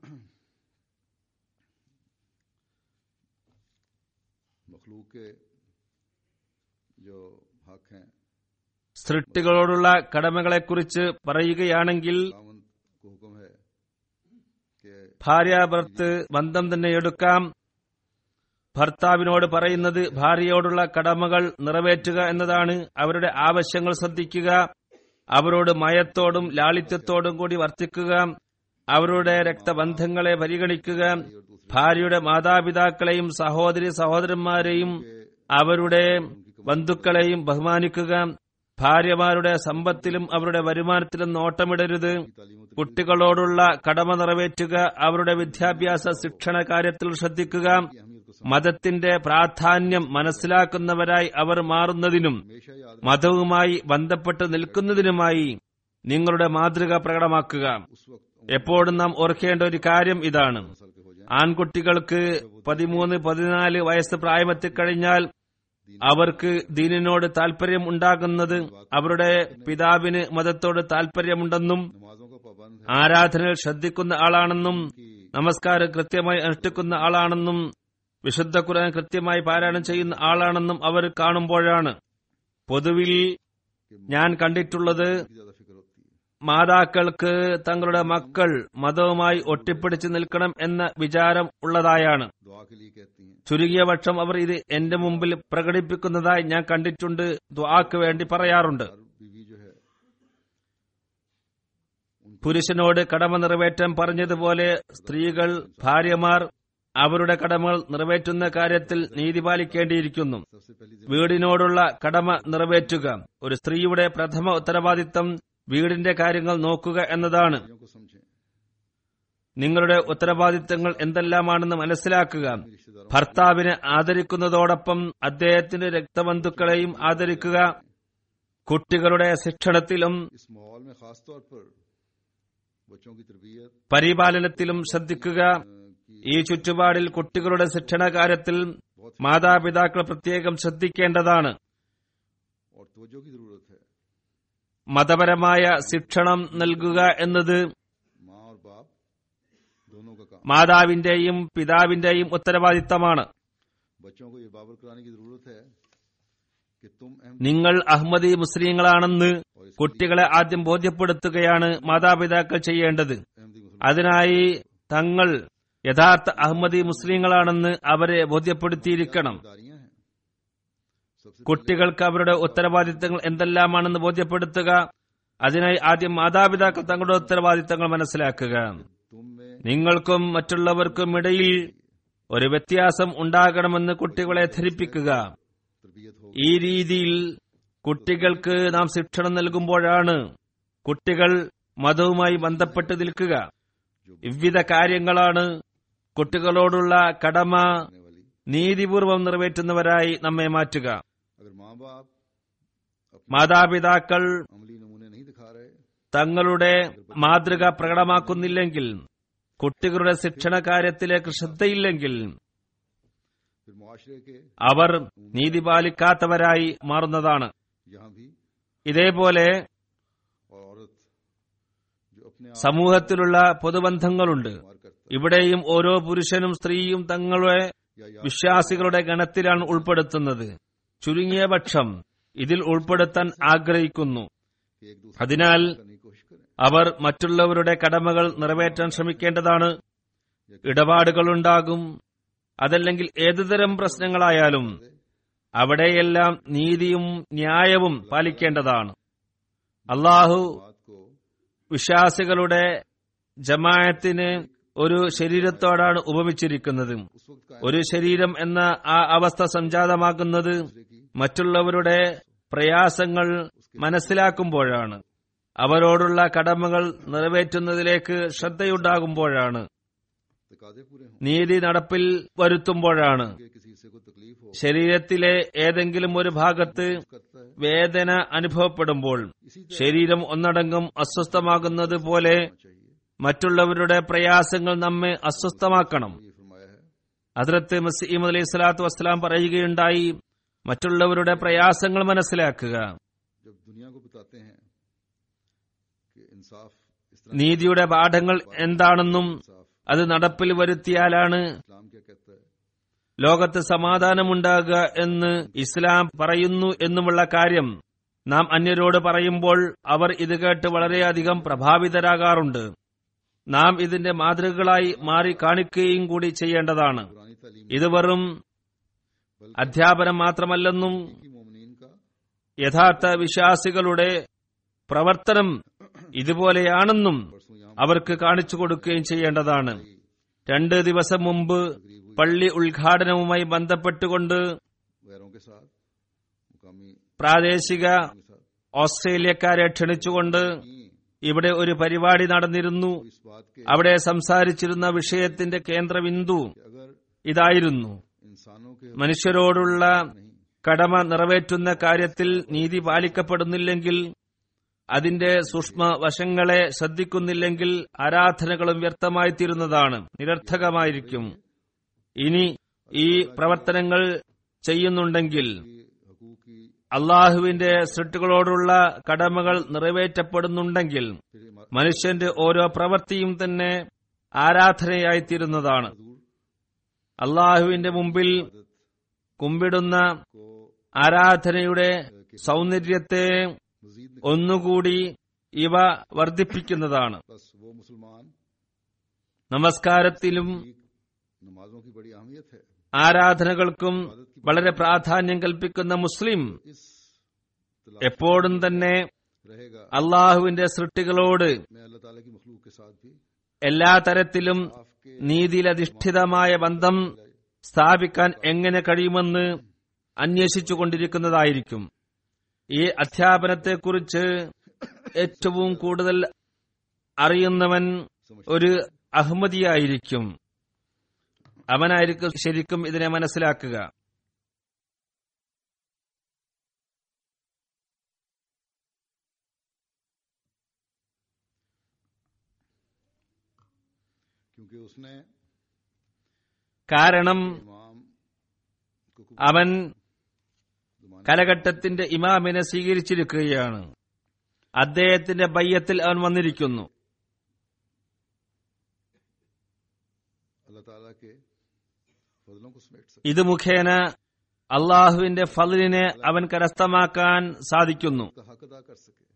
मखलूक के जो हक हैं സൃഷ്ടികളോടുള്ള കടമകളെക്കുറിച്ച് പറയുകയാണെങ്കിൽ खामन को हुक्म है कि ഭാര്യ ഭർത്ത് ബന്ധം തന്നെ എടുക്കാം ഭർത്താവിനോട് പറയുന്നത് ഭാര്യയോടുള്ള കടമകൾ നിറവേറ്റുക എന്നതാണ് അവരുടെ ആവശ്യങ്ങൾ ശ്രദ്ധിക്കുക അവരോട് മയത്തോടും ലാളിത്യത്തോടും കൂടി വർത്തിക്കുക അവരുടെ രക്തബന്ധങ്ങളെ പരിഗണിക്കുക ഭാര്യയുടെ മാതാപിതാക്കളെയും സഹോദരി സഹോദരന്മാരെയും അവരുടെ ബന്ധുക്കളെയും ബഹുമാനിക്കുക ഭാര്യമാരുടെ സമ്പത്തിലും അവരുടെ വരുമാനത്തിലും നോട്ടമിടരുത് तालीम കുട്ടികളോടുള്ള കടമ നിറവേറ്റുക അവരുടെ വിദ്യാഭ്യാസ ശിക്ഷണ കാര്യത്തിൽ ശ്രദ്ധിക്കുക की अहमियत को മതത്തിന്റെ പ്രാധാന്യം മനസ്സിലാക്കുന്നവരായി അവർ മാറുന്നതിനും हमेशा याद മതവുമായി ബന്ധപ്പെട്ട് നിൽക്കുന്നതിനുമായി നിങ്ങളുടെ മാതൃക പ്രകടമാക്കുക उस वक्त എപ്പോഴും നാം ഓർക്കേണ്ട ഒരു കാര്യം ഇതാണ് साल के हो जाए ആൺകുട്ടികൾക്ക് പതിമൂന്ന് പതിനാല് വയസ്സ് പ്രായമെത്തിക്കഴിഞ്ഞാൽ അവർക്ക് ദീനിനോട് താല്പര്യം ഉണ്ടാകുന്നത് അവരുടെ പിതാവിന് മതത്തോട് താല്പര്യമുണ്ടെന്നും नमाजों का पाबंद है ആരാധനയിൽ ശ്രദ്ധിക്കുന്ന ആളാണെന്നും നമസ്കാരം കൃത്യമായി അനുഷ്ഠിക്കുന്ന ആളാണെന്നും വിശുദ്ധ ഖുർആൻ കൃത്യമായി പാരായണം ചെയ്യുന്ന ആളാണെന്നും അവർ കാണുമ്പോഴാണ് പൊതുവിൽ ഞാൻ കണ്ടിട്ടുള്ളത് की ज्यादा फिक्र होती है മാതാക്കൾക്ക് തങ്ങളുടെ മക്കൾ മതവുമായി ഒട്ടിപ്പിടിച്ചു നിൽക്കണം എന്ന വിചാരം ഉള്ളതായാണ് दुआ के लिए कहती हैं ചുരുങ്ങിയ പക്ഷം അവർ ഇത് എന്റെ മുമ്പിൽ പ്രകടിപ്പിക്കുന്നതായി ഞാൻ കണ്ടിട്ടുണ്ട് ദ്വാക്ക് വേണ്ടി പറയാറുണ്ട് हर बीवी जो है പുരുഷനോട് കടമ നിറവേറ്റാൻ പറഞ്ഞതുപോലെ സ്ത്രീകൾ ഭാര്യമാർ അവരുടെ കടമകൾ നിറവേറ്റുന്ന കാര്യത്തിൽ നീതി പാലിക്കേണ്ടിയിരിക്കുന്നു सबसे पहली വീടിനോടുള്ള കടമ നിറവേറ്റുക ഒരു സ്ത്രീയുടെ പ്രഥമ ഉത്തരവാദിത്തം വീടിന്റെ കാര്യങ്ങൾ നോക്കുക എന്നതാണ് जिम्मेदारियों को समझें നിങ്ങളുടെ ഉത്തരവാദിത്തങ്ങൾ എന്തെല്ലാമാണെന്ന് മനസ്സിലാക്കുക ഭർത്താവിനെ ആദരിക്കുന്നതോടൊപ്പം അദ്ദേഹത്തിന്റെ രക്തബന്ധുക്കളെയും ആദരിക്കുക കുട്ടികളുടെ ശിക്ഷണത്തിലും इस माहौल में खास तौर पर बच्चों की तरबियत പരിപാലനത്തിലും ശ്രദ്ധിക്കുക ഈ ചുറ്റുപാടിൽ കുട്ടികളുടെ ശിക്ഷണ കാര്യത്തിൽ മാതാപിതാക്കൾ പ്രത്യേകം ശ്രദ്ധിക്കേണ്ടതാണ് और तवज्जो की जरूरत है മതപരമായ ശിക്ഷണം നൽകുക എന്നത് माँ और बाप दोनों का काम മാതാവിന്റെയും പിതാവിന്റെയും ഉത്തരവാദിത്തമാണ് बच्चों को ये बाबर कराने की जरूरत है कि तुम अहम നിങ്ങൾ അഹമ്മദി മുസ്ലിങ്ങളാണെന്ന് കുട്ടികളെ ആദ്യം ബോധ്യപ്പെടുത്തുകയാണ് മാതാപിതാക്കൾ ചെയ്യേണ്ടത് अहमदी मुसलमान അതിനായി തങ്ങൾ യഥാർത്ഥ അഹമ്മദി മുസ്ലിങ്ങളാണെന്ന് അവരെ ബോധ്യപ്പെടുത്തിയിരിക്കണം जिम्मेदारियां हैं सबसे കുട്ടികൾക്ക് അവരുടെ ഉത്തരവാദിത്തങ്ങൾ എന്തെല്ലാമാണെന്ന് ബോധ്യപ്പെടുത്തുക അതിനായി ആദ്യം മാതാപിതാക്കൾ തങ്ങളുടെ ഉത്തരവാദിത്തങ്ങൾ മനസ്സിലാക്കുക तुम में നിങ്ങൾക്കും മറ്റുള്ളവർക്കും ഇടയിൽ ഒരു വ്യത്യാസം ഉണ്ടാകണമെന്ന് കുട്ടികളെ ധരിപ്പിക്കുക तरबियत हो ഈ രീതിയിൽ കുട്ടികൾക്ക് നാം ശിക്ഷണം നൽകുമ്പോഴാണ് കുട്ടികൾ മതവുമായി ബന്ധപ്പെട്ട് നിൽക്കുക വിവിധ കാര്യങ്ങളാണ് കുട്ടികളോടുള്ള കടമ करने वाली നീതിപൂർവം നിറവേറ്റുന്നവരായി നമ്മെ മാറ്റുക अगर माँ बाप अपने മാതാപിതാക്കൾ अमली नमूने नहीं दिखा रहे തങ്ങളുടെ മാതൃക പ്രകടമാക്കുന്നില്ലെങ്കിൽ കുട്ടികളുടെ ശിക്ഷണ കാര്യത്തിലേക്ക് ശ്രദ്ധയില്ലെങ്കിൽ फिर मुआशरे के അവർ നീതി പാലിക്കാത്തവരായി മാറുന്നതാണ് यहाँ भी ഇതേപോലെ और औरत जो अपने आप സമൂഹത്തിലുള്ള പൊതുബന്ധങ്ങളുണ്ട് मार करता ഇവിടെയും ഓരോ പുരുഷനും സ്ത്രീയും തങ്ങളെ या या വിശ്വാസികളുടെ ഗണത്തിലാണ് ഉൾപ്പെടുത്തുന്നത് ചുരുങ്ങിയ പക്ഷം ഇതിൽ ഉൾപ്പെടുത്താൻ ആഗ്രഹിക്കുന്നു कि एक दूसरे അതിനാൽ को करने की कोशिश करें അവർ മറ്റുള്ളവരുടെ കടമകൾ നിറവേറ്റാൻ ശ്രമിക്കേണ്ടതാണ് ഇടപാടുകളുണ്ടാകും അതല്ലെങ്കിൽ ഏതുതരം പ്രശ്നങ്ങളായാലും അവിടെയെല്ലാം നീതിയും ന്യായവും പാലിക്കേണ്ടതാണ് അള്ളാഹു बात को വിശ്വാസികളുടെ ജമായത്തിന് ഒരു ശരീരത്തോടാണ് ഉപമിച്ചിരിക്കുന്നത് उस वक्त का ഒരു ശരീരം എന്ന ആ അവസ്ഥ സംജാതമാകുന്നത് മറ്റുള്ളവരുടെ പ്രയാസങ്ങൾ മനസ്സിലാക്കുമ്പോഴാണ് അവരോടുള്ള കടമകൾ നിറവേറ്റുന്നതിലേക്ക് ശ്രദ്ധയുണ്ടാകുമ്പോഴാണ് तकाजे पूरे हों നീതി നടപ്പിൽ വരുത്തുമ്പോഴാണ് कि किसी हिस्से को तकलीफ हो ശരീരത്തിലെ ഏതെങ്കിലും ഒരു ഭാഗത്ത് करता है വേദന അനുഭവപ്പെടുമ്പോൾ ശരീരം ഒന്നടങ്കം അസ്വസ്ഥമാകുന്നത് പോലെ चाहिए മറ്റുള്ളവരുടെ പ്രയാസങ്ങൾ നമ്മെ അസ്വസ്ഥമാക്കണം ये फरमाया है ഹദ്രത്ത് മസീം അലൈഹി സ്വലാത്തു വസ്സലാം പറയുകയുണ്ടായി മറ്റുള്ളവരുടെ പ്രയാസങ്ങൾ മനസ്സിലാക്കുക जब दुनिया को बताते हैं कि इंसाफ इस तरह നീതിയുടെ പാഠങ്ങൾ എന്താണെന്നും इंसाफ അത് നടപ്പിൽ വരുത്തിയാലാണ് इस्लाम क्या कहता है ലോകത്ത് സമാധാനമുണ്ടാകുക എന്ന് ഇസ്ലാം പറയുന്നു എന്നുമുള്ള കാര്യം നാം അന്യരോട് പറയുമ്പോൾ അവർ ഇത് കേട്ട് വളരെയധികം പ്രഭാവിതരാകാറുണ്ട് നാം ഇതിന്റെ മാതൃകകളായി മാറി കാണിക്കുകയും കൂടി ചെയ്യേണ്ടതാണ് पुरानी तालीम ഇത് വെറും അധ്യാപനം മാത്രമല്ലെന്നും की मोमिनीन का യഥാർത്ഥ വിശ്വാസികളുടെ പ്രവർത്തനം ഇതുപോലെയാണെന്നും परसों यहाँ അവർക്ക് കാണിച്ചു കൊടുക്കുകയും ചെയ്യേണ്ടതാണ് രണ്ട് ദിവസം മുമ്പ് പള്ളി ഉദ്ഘാടനവുമായി ബന്ധപ്പെട്ടുകൊണ്ട് गैरों के साथ मुकामी പ്രാദേശിക के साथ ഓസ്ട്രേലിയക്കാരെ ക്ഷണിച്ചുകൊണ്ട് की ഇവിടെ ഒരു പരിപാടി നടന്നിരുന്നു तो इस बात के അവിടെ സംസാരിച്ചിരുന്ന വിഷയത്തിന്റെ കേന്ദ്രബിന്ദു कि अगर ഇതായിരുന്നു इंसानों के മനുഷ്യരോടുള്ള नहीं കടമ നിറവേറ്റുന്ന കാര്യത്തിൽ നീതി പാലിക്കപ്പെടുന്നില്ലെങ്കിൽ അതിന്റെ സൂക്ഷ്മ വശങ്ങളെ ശ്രദ്ധിക്കുന്നില്ലെങ്കിൽ ആരാധനകളും വ്യർത്ഥമായി തീരുന്നതാണ് നിരർത്ഥകമായിരിക്കും ഇനി ഈ പ്രവർത്തനങ്ങൾ ചെയ്യുന്നുണ്ടെങ്കിൽ हकूक की അള്ളാഹുവിന്റെ സൃഷ്ടികളോടുള്ള കടമകൾ നിറവേറ്റപ്പെടുന്നുണ്ടെങ്കിൽ फिर इमा- മനുഷ്യന്റെ ഓരോ പ്രവൃത്തിയും തന്നെ ആരാധനയായിത്തീരുന്നതാണ് हजूर അള്ളാഹുവിന്റെ മുമ്പിൽ കുമ്പിടുന്ന को ആരാധനയുടെ സൗന്ദര്യത്തെ मजीद ഒന്നുകൂടി ഇവ വർദ്ധിപ്പിക്കുന്നതാണ് बस वो मुसलमान നമസ്കാരത്തിലും की नमाजों की बड़ी अहमियत है ആരാധനകൾക്കും വളരെ പ്രാധാന്യം കൽപ്പിക്കുന്ന മുസ്ലിം इस तलाश എപ്പോഴും തന്നെ रहेगा അള്ളാഹുവിന്റെ സൃഷ്ടികളോട് मैं अल्लाह ताला की मखलूक के साथ भी എല്ലാ തരത്തിലും आपके നീതിയിലധിഷ്ഠിതമായ ബന്ധം സ്ഥാപിക്കാൻ എങ്ങനെ കഴിയുമെന്ന് അന്വേഷിച്ചുകൊണ്ടിരിക്കുന്നതായിരിക്കും ഈ അധ്യാപനത്തെക്കുറിച്ച് ഏറ്റവും കൂടുതൽ അറിയുന്നവൻ ഒരു അഹമ്മദിയായിരിക്കും അവനായിരിക്കും ശരിക്കും ഇതിനെ മനസ്സിലാക്കുക क्योंकि उसने കാരണം इमाम को कबूल അവൻ जमाने കാലഘട്ടത്തിന്റെ ഇമാമിനെ സ്വീകരിച്ചിരിക്കുകയാണ് അദ്ദേഹത്തിന്റെ ബയ്യത്തിൽ അവൻ വന്നിരിക്കുന്നു अल्लाह ताला के फजलों को समेट सके ഇത് മുഖേന അള്ളാഹുവിന്റെ ഫലിനെ അവൻ കരസ്ഥമാക്കാൻ സാധിക്കുന്നു उसका हक अदा कर सके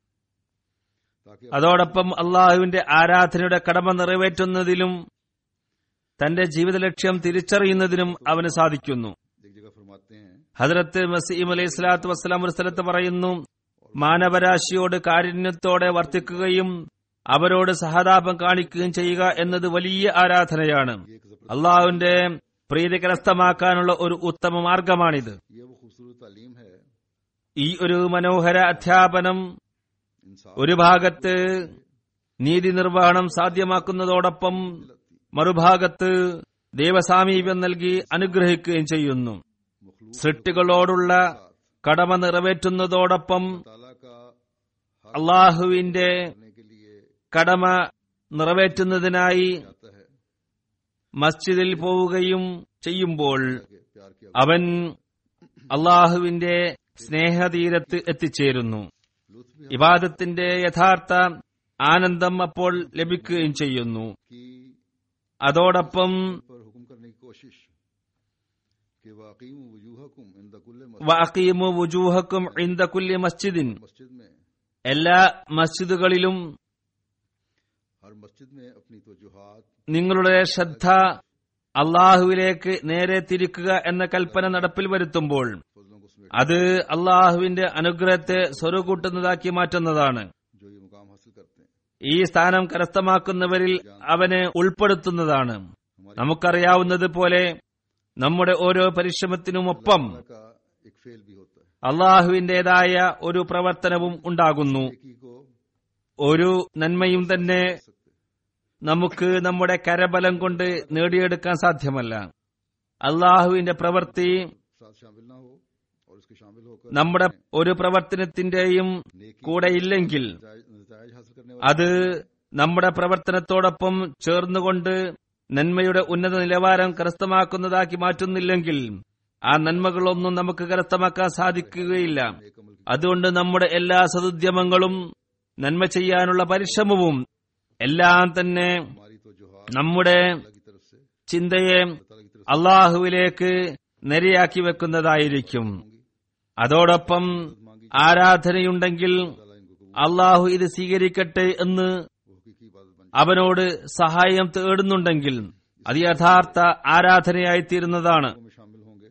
ताकि അതോടൊപ്പം അള്ളാഹുവിന്റെ ആരാധനയുടെ കടമ നിറവേറ്റുന്നതിലും തന്റെ ജീവിത ലക്ഷ്യം തിരിച്ചറിയുന്നതിനും അവന് സാധിക്കുന്നു एक जगह फरमाते हैं ഹജറത്ത് മസീം അലൈഹി സ്വലാത്തു വസ്സലാം ഒരു സ്ഥലത്ത് പറയുന്നു മാനവരാശിയോട് കാരുണ്യത്തോടെ വർത്തിക്കുകയും അവരോട് സഹതാപം കാണിക്കുകയും ചെയ്യുക എന്നത് വലിയ ആരാധനയാണ് ये एक जबरदस्त അള്ളാഹുവിന്റെ പ്രീതി കരസ്ഥമാക്കാനുള്ള ഒരു ഉത്തമ മാർഗമാണിത് ये वो खूबसूरत तालीम है ഈ ഒരു മനോഹര അധ്യാപനം इंसान ഒരു ഭാഗത്ത് നീതി നിർവഹണം സാധ്യമാക്കുന്നതോടൊപ്പം മറുഭാഗത്ത് ദൈവസാമീപ്യം നൽകി അനുഗ്രഹിക്കുകയും ചെയ്യുന്നു मखलूक സൃഷ്ടികളോടുള്ള കടമ നിറവേറ്റുന്നതോടൊപ്പം ताला का हक അള്ളാഹുവിന്റെ करने के लिए കടമ നിറവേറ്റുന്നതിനായി आता है മസ്ജിദിൽ പോവുകയും ചെയ്യുമ്പോൾ कि प्यार की അവൻ അള്ളാഹുവിന്റെ സ്നേഹതീരത്ത് എത്തിച്ചേരുന്നു लुत्फ भी ഇബാദത്തിന്റെ യഥാർത്ഥ ആനന്ദം അപ്പോൾ ലഭിക്കുകയും ചെയ്യുന്നു की അതോടൊപ്പം पर हुक्म करने की कोशिश कि वाकीम वजूहकुम इंद कुल्ल വഅഖീമു വുജൂഹക്കും ഇൻദ കുല്ലി മസ്ജിദിൻ मस्जिद में എല്ലാ മസ്ജിദുകളിലും हर मस्जिद में अपनी तवजुहात നിങ്ങളുടെ ശ്രദ്ധ അള്ളാഹുവിലേക്ക് നേരെ തിരിക്കുക എന്ന കൽപ്പന നടപ്പിൽ വരുത്തുമ്പോൾ फजलों को समेट അത് അള്ളാഹുവിന്റെ അനുഗ്രഹത്തെ സ്വരുകൂട്ടുന്നതാക്കി മാറ്റുന്നതാണ് जो ये मुकाम हासिल करते हैं ഈ സ്ഥാനം കരസ്ഥമാക്കുന്നവരിൽ അവനെ ഉൾപ്പെടുത്തുന്നതാണ് നമുക്കറിയാവുന്നത് പോലെ നമ്മുടെ ഓരോ പരിശ്രമത്തിനുമൊപ്പം अल्लाह का एक फेल भी होता है അള്ളാഹുവിന്റേതായ ഒരു പ്രവർത്തനവും ഉണ്ടാകുന്നു नेकी को ഒരു നന്മയും തന്നെ सकते നമുക്ക് നമ്മുടെ കരബലം കൊണ്ട് നേടിയെടുക്കാൻ സാധ്യമല്ല അള്ളാഹുവിന്റെ പ്രവൃത്തി साथ शामिल ना हो और उसके शामिल होकर നമ്മുടെ ഒരു പ്രവർത്തനത്തിന്റെയും नेकी കൂടെ इല്ലെങ്കിൽ नतायज नतायज हासिल करने അത് നമ്മുടെ പ്രവർത്തനത്തോടൊപ്പം ചേർന്നുകൊണ്ട് നന്മയുടെ ഉന്നത നിലവാരം കരസ്ഥമാക്കുന്നതാക്കി മാറ്റുന്നില്ലെങ്കിൽ ആ നന്മകളൊന്നും നമുക്ക് കരസ്ഥമാക്കാൻ സാധിക്കുകയില്ല नेक अमल की അതുകൊണ്ട് നമ്മുടെ എല്ലാ സതുദ്യമങ്ങളും നന്മ ചെയ്യാനുള്ള പരിശ്രമവും എല്ലാം തന്നെ हमारी तवजुहात നമ്മുടെ अल्लाह की तरफ से ചിന്തയെ अल्लाह ताला की तरफ അള്ളാഹുവിലേക്ക് നിരയാക്കി വെക്കുന്നതായിരിക്കും होंगी അതോടൊപ്പം मांगी ആരാധനയുണ്ടെങ്കിൽ ताला इनको कबूल അള്ളാഹു ഇത് സ്വീകരിക്കട്ടെ എന്ന് वो हकीकी इबादत बन അവനോട് സഹായം തേടുന്നുണ്ടെങ്കിൽ അത് യഥാർത്ഥ ആരാധനയായി തീരുന്നതാണ് में शामिल होंगे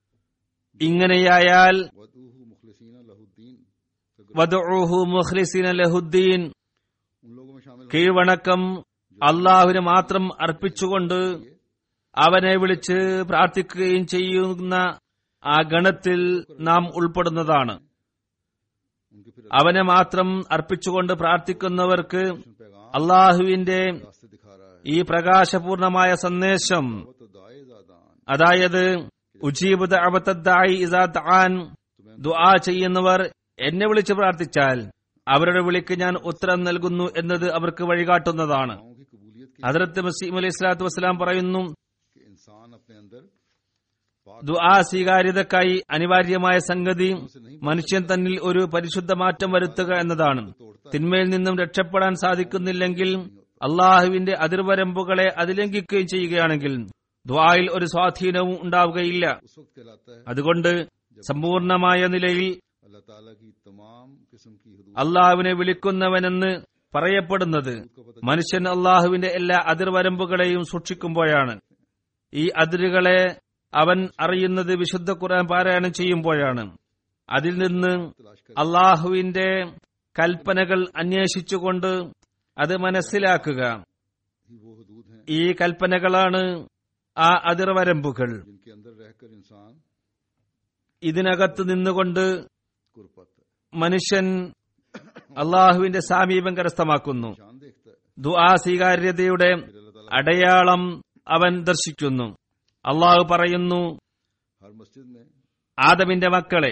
ഇങ്ങനെയായാൽ वदूहु मुखलिसीना लहुद्दीन വദഉഹു മുഖ്ലിസീന ലഹുദ്ദീൻ उन लोगों में शामिल കീഴ്വണക്കം അള്ളാഹുവിന് മാത്രം അർപ്പിച്ചുകൊണ്ട് അവനെ വിളിച്ച് പ്രാർത്ഥിക്കുകയും ചെയ്യുന്ന ആ ഗണത്തിൽ നാം ഉൾപ്പെടുന്നതാണ് उनके फिर അവനെ മാത്രം അർപ്പിച്ചുകൊണ്ട് പ്രാർത്ഥിക്കുന്നവർക്ക് पैगाम അള്ളാഹുവിന്റെ रास्ते दिखा रहा है ഈ പ്രകാശപൂർണമായ സന്ദേശം वो तो दाए जादान അതായത് ഉജീബ് ദഅവത്തദ്ദായി ഇസാ തആൻ ദുആ ചെയ്യുന്നവർ എന്നെ വിളിച്ച് പ്രാർത്ഥിച്ചാൽ അവരുടെ വിളിക്ക് ഞാൻ ഉത്തരം നൽകുന്നു എന്നത് അവർക്ക് വഴികാട്ടുന്നതാണ് दुआओं की कबूलियत के ഹജറത്ത് മസീം അലൈഹി സ്വലാത്തു വസ്സലാം പറയുന്നു कि इंसान अपने अंदर पाक ദുആ സ്വീകാര്യതക്കായി അനിവാര്യമായ സംഗതി മനുഷ്യൻ തന്നിൽ ഒരു പരിശുദ്ധ മാറ്റം വരുത്തുക എന്നതാണ് തിന്മയിൽ നിന്നും രക്ഷപ്പെടാൻ സാധിക്കുന്നില്ലെങ്കിൽ അള്ളാഹുവിന്റെ അതിർവരമ്പുകളെ അതിലംഘിക്കുകയും ചെയ്യുകയാണെങ്കിൽ ദ്വായിൽ ഒരു സ്വാധീനവും ഉണ്ടാവുകയില്ല उस वक्त कहलाता है അതുകൊണ്ട് സമ്പൂർണമായ നിലയിൽ अल्लाह ताला की तमाम किस्म की हदूद അള്ളാഹുവിനെ വിളിക്കുന്നവനെന്ന് പറയപ്പെടുന്നത് മനുഷ്യൻ അള്ളാഹുവിന്റെ എല്ലാ അതിർവരമ്പുകളെയും സൂക്ഷിക്കുമ്പോഴാണ് ഈ അതിരുകളെ അവൻ അറിയുന്നത് വിശുദ്ധ ഖുർആൻ പാരായണം ചെയ്യുമ്പോഴാണ് അതിൽ നിന്ന് तलाश कर അള്ളാഹുവിന്റെ കൽപ്പനകൾ അന്വേഷിച്ചുകൊണ്ട് അത് മനസ്സിലാക്കുക ही वो हदूद हैं ഈ കൽപ്പനകളാണ് ആ അതിർവരമ്പുകൾ जिनके अंदर रहकर इंसान ഇതിനകത്ത് നിന്നുകൊണ്ട് कुर पाता है മനുഷ്യൻ അള്ളാഹുവിന്റെ സാമീപം കരസ്ഥമാക്കുന്നു शान देखता है ദുആ സ്വീകാര്യതയുടെ അടയാളം അവൻ ദർശിക്കുന്നു അള്ളാഹു പറയുന്നു हर मस्जिद में ആദമിന്റെ മക്കളെ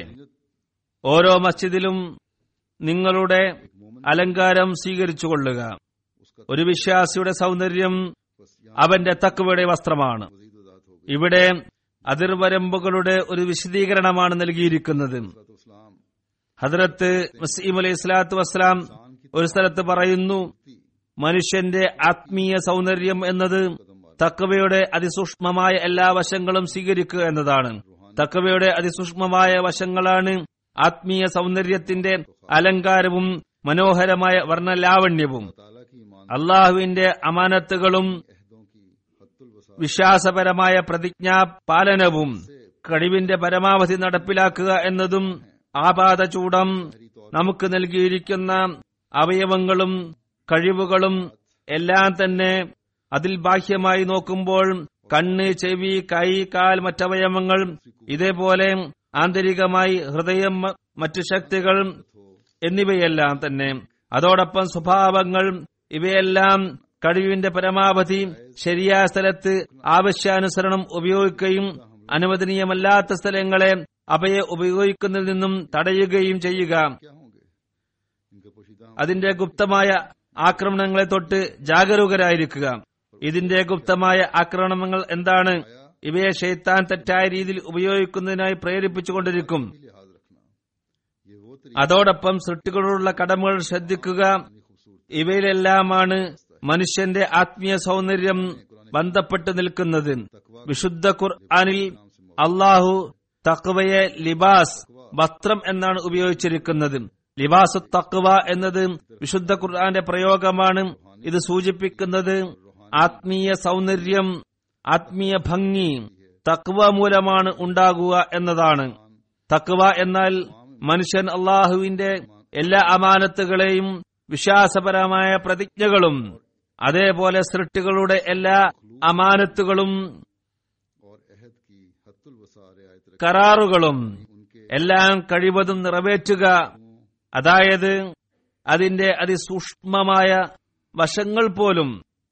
ഓരോ മസ്ജിദിലും നിങ്ങളുടെ അലങ്കാരം സ്വീകരിച്ചുകൊള്ളുക ഒരു വിശ്വാസിയുടെ സൗന്ദര്യം बस यहाँ അവന്റെ തക്കുവയുടെ വസ്ത്രമാണ് मजीद वजाहत हो गई ഇവിടെ അതിർവരമ്പുകളുടെ ഒരു വിശദീകരണമാണ് നൽകിയിരിക്കുന്നത് इस्लाम ഹദ്രത്ത് മസീം അലൈഹി സ്വലാത്തു വസ്സലാം ഒരു സ്ഥലത്ത് പറയുന്നു മനുഷ്യന്റെ ആത്മീയ സൗന്ദര്യം എന്നത് തക്കവയുടെ അതിസൂക്ഷ്മമായ എല്ലാ വശങ്ങളും സ്വീകരിക്കുക എന്നതാണ് തക്കവയുടെ അതിസൂക്ഷ്മമായ വശങ്ങളാണ് ആത്മീയ സൗന്ദര്യത്തിന്റെ അലങ്കാരവും മനോഹരമായ വർണ്ണലാവണ്യവും ताला की ईमान അള്ളാഹുവിന്റെ അമാനത്തുകളും अहदों की हत्तुल वसा വിശ്വാസപരമായ പ്രതിജ്ഞാ പാലനവും കഴിവിന്റെ പരമാവധി നടപ്പിലാക്കുക എന്നതും ആപാത ചൂടം നമുക്ക് നൽകിയിരിക്കുന്ന അവയവങ്ങളും കഴിവുകളും എല്ലാം തന്നെ അതിൽ ബാഹ്യമായി നോക്കുമ്പോൾ കണ്ണ് ചെവി കൈ കാൽ മറ്റവയവങ്ങൾ ഇതേപോലെ ആന്തരികമായി ഹൃദയം മ- മറ്റു ശക്തികൾ എന്നിവയെല്ലാം തന്നെ അതോടൊപ്പം സ്വഭാവങ്ങൾ ഇവയെല്ലാം കഴിവിന്റെ പരമാവധി ശരിയായ സ്ഥലത്ത് ആവശ്യാനുസരണം ഉപയോഗിക്കുകയും അനുവദനീയമല്ലാത്ത സ്ഥലങ്ങളെ അവയെ ഉപയോഗിക്കുന്നതിൽ നിന്നും തടയുകയും ചെയ്യുക क्या होंगे इनका पोशीदा അതിന്റെ ഗുപ്തമായ ആക്രമണങ്ങളെ തൊട്ട് ജാഗരൂകരായിരിക്കുക ഇതിന്റെ ഗുപ്തമായ ആക്രമണങ്ങൾ എന്താണ് ഇവയെ ഷെയ്ത്താൻ തെറ്റായ രീതിയിൽ ഉപയോഗിക്കുന്നതിനായി പ്രേരിപ്പിച്ചുകൊണ്ടിരിക്കും लिहाज रखना ये वो അതോടൊപ്പം സൃഷ്ടികളോടുള്ള കടമകൾ ശ്രദ്ധിക്കുക ഇവയിലെല്ലാമാണ് മനുഷ്യന്റെ ആത്മീയ സൗന്ദര്യം ബന്ധപ്പെട്ട് നിൽക്കുന്നത് വിശുദ്ധ ഖുർആനിൽ അള്ളാഹു തക്വയെ ലിബാസ് വസ്ത്രം എന്നാണ് ഉപയോഗിച്ചിരിക്കുന്നത് ലിബാസു തക്വ എന്നത് വിശുദ്ധ ഖുർആന്റെ പ്രയോഗമാണ് ഇത് സൂചിപ്പിക്കുന്നത് ആത്മീയ സൗന്ദര്യം ആത്മീയ ഭംഗി തക്വ മൂലമാണ് ഉണ്ടാകുക എന്നതാണ് തക്വ എന്നാൽ മനുഷ്യൻ അള്ളാഹുവിന്റെ എല്ലാ അമാനത്തുകളെയും വിശ്വാസപരമായ പ്രതിജ്ഞകളും അതേപോലെ സൃഷ്ടികളുടെ എല്ലാ അമാനത്തുകളും और अहद की हत्तुल वसा रियायत रख കരാറുകളും उनके എല്ലാം കഴിവതും നിറവേറ്റുക അതായത് അതിന്റെ അതിസൂക്ഷ്മമായ വശങ്ങൾ പോലും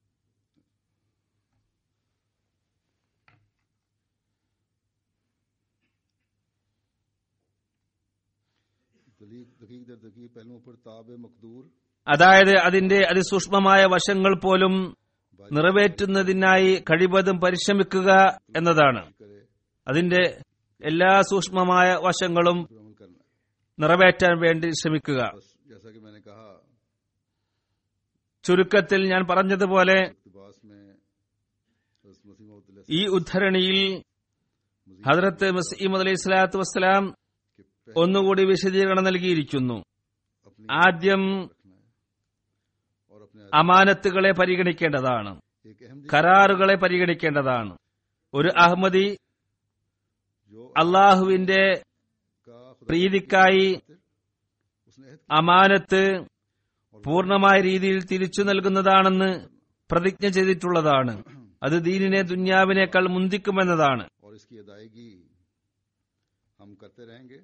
दलीक दकीक दर दकीक पहलुओं पर ताब मकदूर അതായത് അതിന്റെ അതിസൂക്ഷ്മമായ വശങ്ങൾ പോലും നിറവേറ്റുന്നതിനായി കഴിവതും പരിശ്രമിക്കുക എന്നതാണ് करे അതിന്റെ എല്ലാ സൂക്ഷ്മമായ വശങ്ങളും पर अमल करना है നിറവേറ്റാൻ വേണ്ടി ശ്രമിക്കുക बस जैसा कि मैंने कहा ചുരുക്കത്തിൽ ഞാൻ പറഞ്ഞതുപോലെ इकतबास में हज़रत मसीह मौद अलैहि ഈ ഉദ്ധരണിയിൽ ഹദ്രത്ത് മസീമദ് അലൈഹി സ്വലാത്തു വസ്സലാം के पहले ഒന്നുകൂടി വിശദീകരണം നൽകിയിരിക്കുന്നു अपनी ആദ്യം रखना है और अपने അമാനത്തുകളെ പരിഗണിക്കേണ്ടതാണ് एक अहम കരാറുകളെ പരിഗണിക്കേണ്ടതാണ് ഒരു അഹമ്മദി जो അള്ളാഹുവിന്റെ का खुदा പ്രീതിക്കായി उसने अहद അമാനത്ത് പൂർണമായ രീതിയിൽ തിരിച്ചു നൽകുന്നതാണെന്ന് പ്രതിജ്ഞ ചെയ്തിട്ടുള്ളതാണ് അത് ദീനിനെ ദുന്യാവിനേക്കാൾ മുന്തിക്കുമെന്നതാണ് और इसकी अदायगी हम करते रहेंगे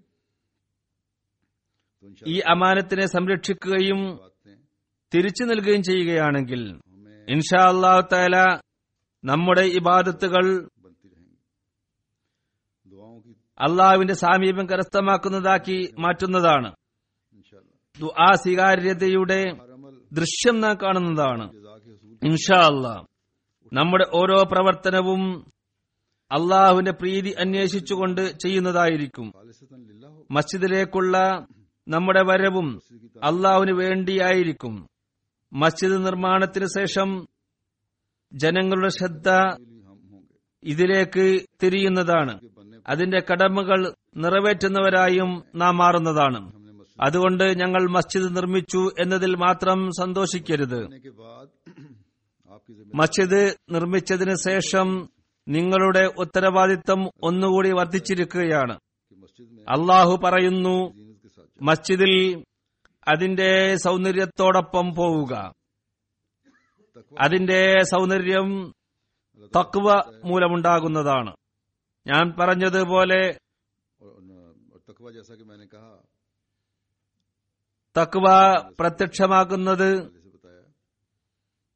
तो ഈ इंशाअल्लाह അമാനത്തിനെ സംരക്ഷിക്കുകയും बातें തിരിച്ചു നൽകുകയും ചെയ്യുകയാണെങ്കിൽ हमें ഇൻഷാ അള്ളാഹു താല നമ്മുടെ ഇബാദത്തുകൾ बनती रहेंगी दुआओं की അള്ളാഹുവിന്റെ സാമീപ്യം കരസ്ഥമാക്കുന്നതാക്കി മാറ്റുന്നതാണ് इंशाअल्लाह ദുആ സ്വീകാര്യതയുടെ हर अमल ദൃശ്യം നാം കാണുന്നതാണ് जजा के हसूल ഇൻഷാ അല്ലാ നമ്മുടെ ഓരോ പ്രവർത്തനവും അള്ളാഹുവിന്റെ പ്രീതി അന്വേഷിച്ചുകൊണ്ട് ചെയ്യുന്നതായിരിക്കും खालिसतन लिल्लाह हो മസ്ജിദിലേക്കുള്ള നമ്മുടെ വരവും അള്ളാഹുവിന് വേണ്ടിയായിരിക്കും മസ്ജിദ് നിർമ്മാണത്തിന് ശേഷം ജനങ്ങളുടെ ശ്രദ്ധ लिए हम होंगे ഇതിലേക്ക് തിരിയുന്നതാണ് के बनने അതിന്റെ കടമകൾ നിറവേറ്റുന്നവരായും നാം മാറുന്നതാണ് हमने मस्जिद അതുകൊണ്ട് ഞങ്ങൾ മസ്ജിദ് നിർമ്മിച്ചു എന്നതിൽ മാത്രം സന്തോഷിക്കരുത് बनने के बाद आपकी जिम्मेदारी മസ്ജിദ് നിർമ്മിച്ചതിന് ശേഷം നിങ്ങളുടെ ഉത്തരവാദിത്തം ഒന്നുകൂടി വർദ്ധിച്ചിരിക്കുകയാണ് कि मस्जिद में അള്ളാഹു പറയുന്നു जीनत के साथ മസ്ജിദിൽ അതിന്റെ സൗന്ദര്യത്തോടൊപ്പം പോവുക तकवा അതിന്റെ സൗന്ദര്യം തക്വ മൂലമുണ്ടാകുന്നതാണ് ഞാൻ പറഞ്ഞതുപോലെ और, और तकवा जैसा कि मैंने कहा തക്വ പ്രത്യക്ഷമാകുന്നത് पहले से बताया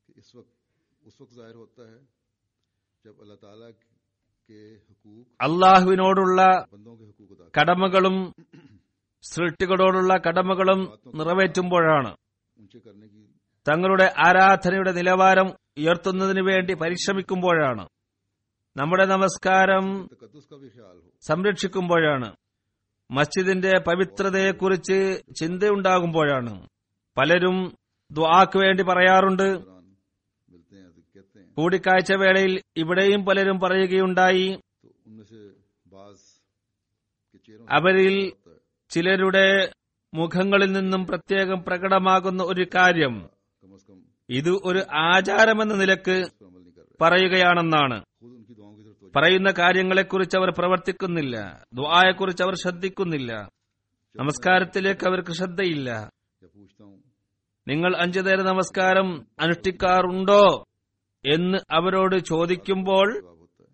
वक्त जाहिर होता है जब अल्लाह ताला के हकूक അള്ളാഹുവിനോടുള്ള बंदों के हकूक अदा കടമകളും സൃഷ്ടികളോടുള്ള കടമകളും നിറവേറ്റുമ്പോഴാണ് ऊंचे करने की തങ്ങളുടെ ആരാധനയുടെ നിലവാരം ഉയർത്തുന്നതിന് വേണ്ടി പരിശ്രമിക്കുമ്പോഴാണ് നമ്മുടെ നമസ്കാരം तकदस का भी ख्याल हो സംരക്ഷിക്കുമ്പോഴാണ് മസ്ജിദിന്റെ പവിത്രതയെക്കുറിച്ച് ചിന്തയുണ്ടാകുമ്പോഴാണ് പലരും ദ്വാക്ക് വേണ്ടി പറയാറുണ്ട് दौरान मिलते हैं तो कहते हैं കൂടിക്കാഴ്ച വേളയിൽ ഇവിടെയും പലരും പറയുകയുണ്ടായി तो उनमें से बाज के चेहरों അവരിൽ होता है ചിലരുടെ മുഖങ്ങളിൽ നിന്നും പ്രത്യേകം പ്രകടമാകുന്ന ഒരു കാര്യം कम अज कम ഇത് ഒരു ആചാരമെന്ന നിലക്ക് इस पर अमल नहीं कर रहे പറയുകയാണെന്നാണ് खुद उनकी दुआओं की तरफ तवज्जो പറയുന്ന കാര്യങ്ങളെക്കുറിച്ച് അവർ പ്രവർത്തിക്കുന്നില്ല ദ്വായെക്കുറിച്ച് അവർ ശ്രദ്ധിക്കുന്നില്ല നമസ്കാരത്തിലേക്ക് അവർക്ക് ശ്രദ്ധയില്ല या पूछता हूँ നിങ്ങൾ അഞ്ചു നേര നമസ്കാരം അനുഷ്ഠിക്കാറുണ്ടോ എന്ന് അവരോട് ചോദിക്കുമ്പോൾ जवाब होता है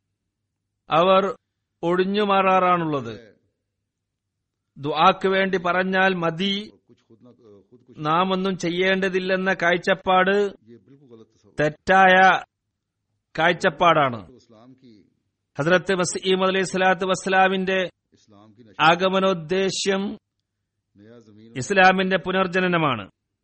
അവർ ഒഴിഞ്ഞു മാറാറാണുള്ളത് है, ദുആക്ക് വേണ്ടി പറഞ്ഞാൽ മതി और कुछ खुद ना खुद कुछ നാം ഒന്നും ചെയ്യേണ്ടതില്ലെന്ന കാഴ്ചപ്പാട് ये बिल्कुल गलत तस्वर തെറ്റായ കാഴ്ചപ്പാടാണ് तो इस्लाम की ഹസ്രത്ത് മസീം അലൈഹി സ്വലാത്തു വസ്സലാമിന്റെ इस्लाम की नशा ആഗമനോദ്ദേശ്യം नया जमीन ഇസ്ലാമിന്റെ പുനർജനനമാണ്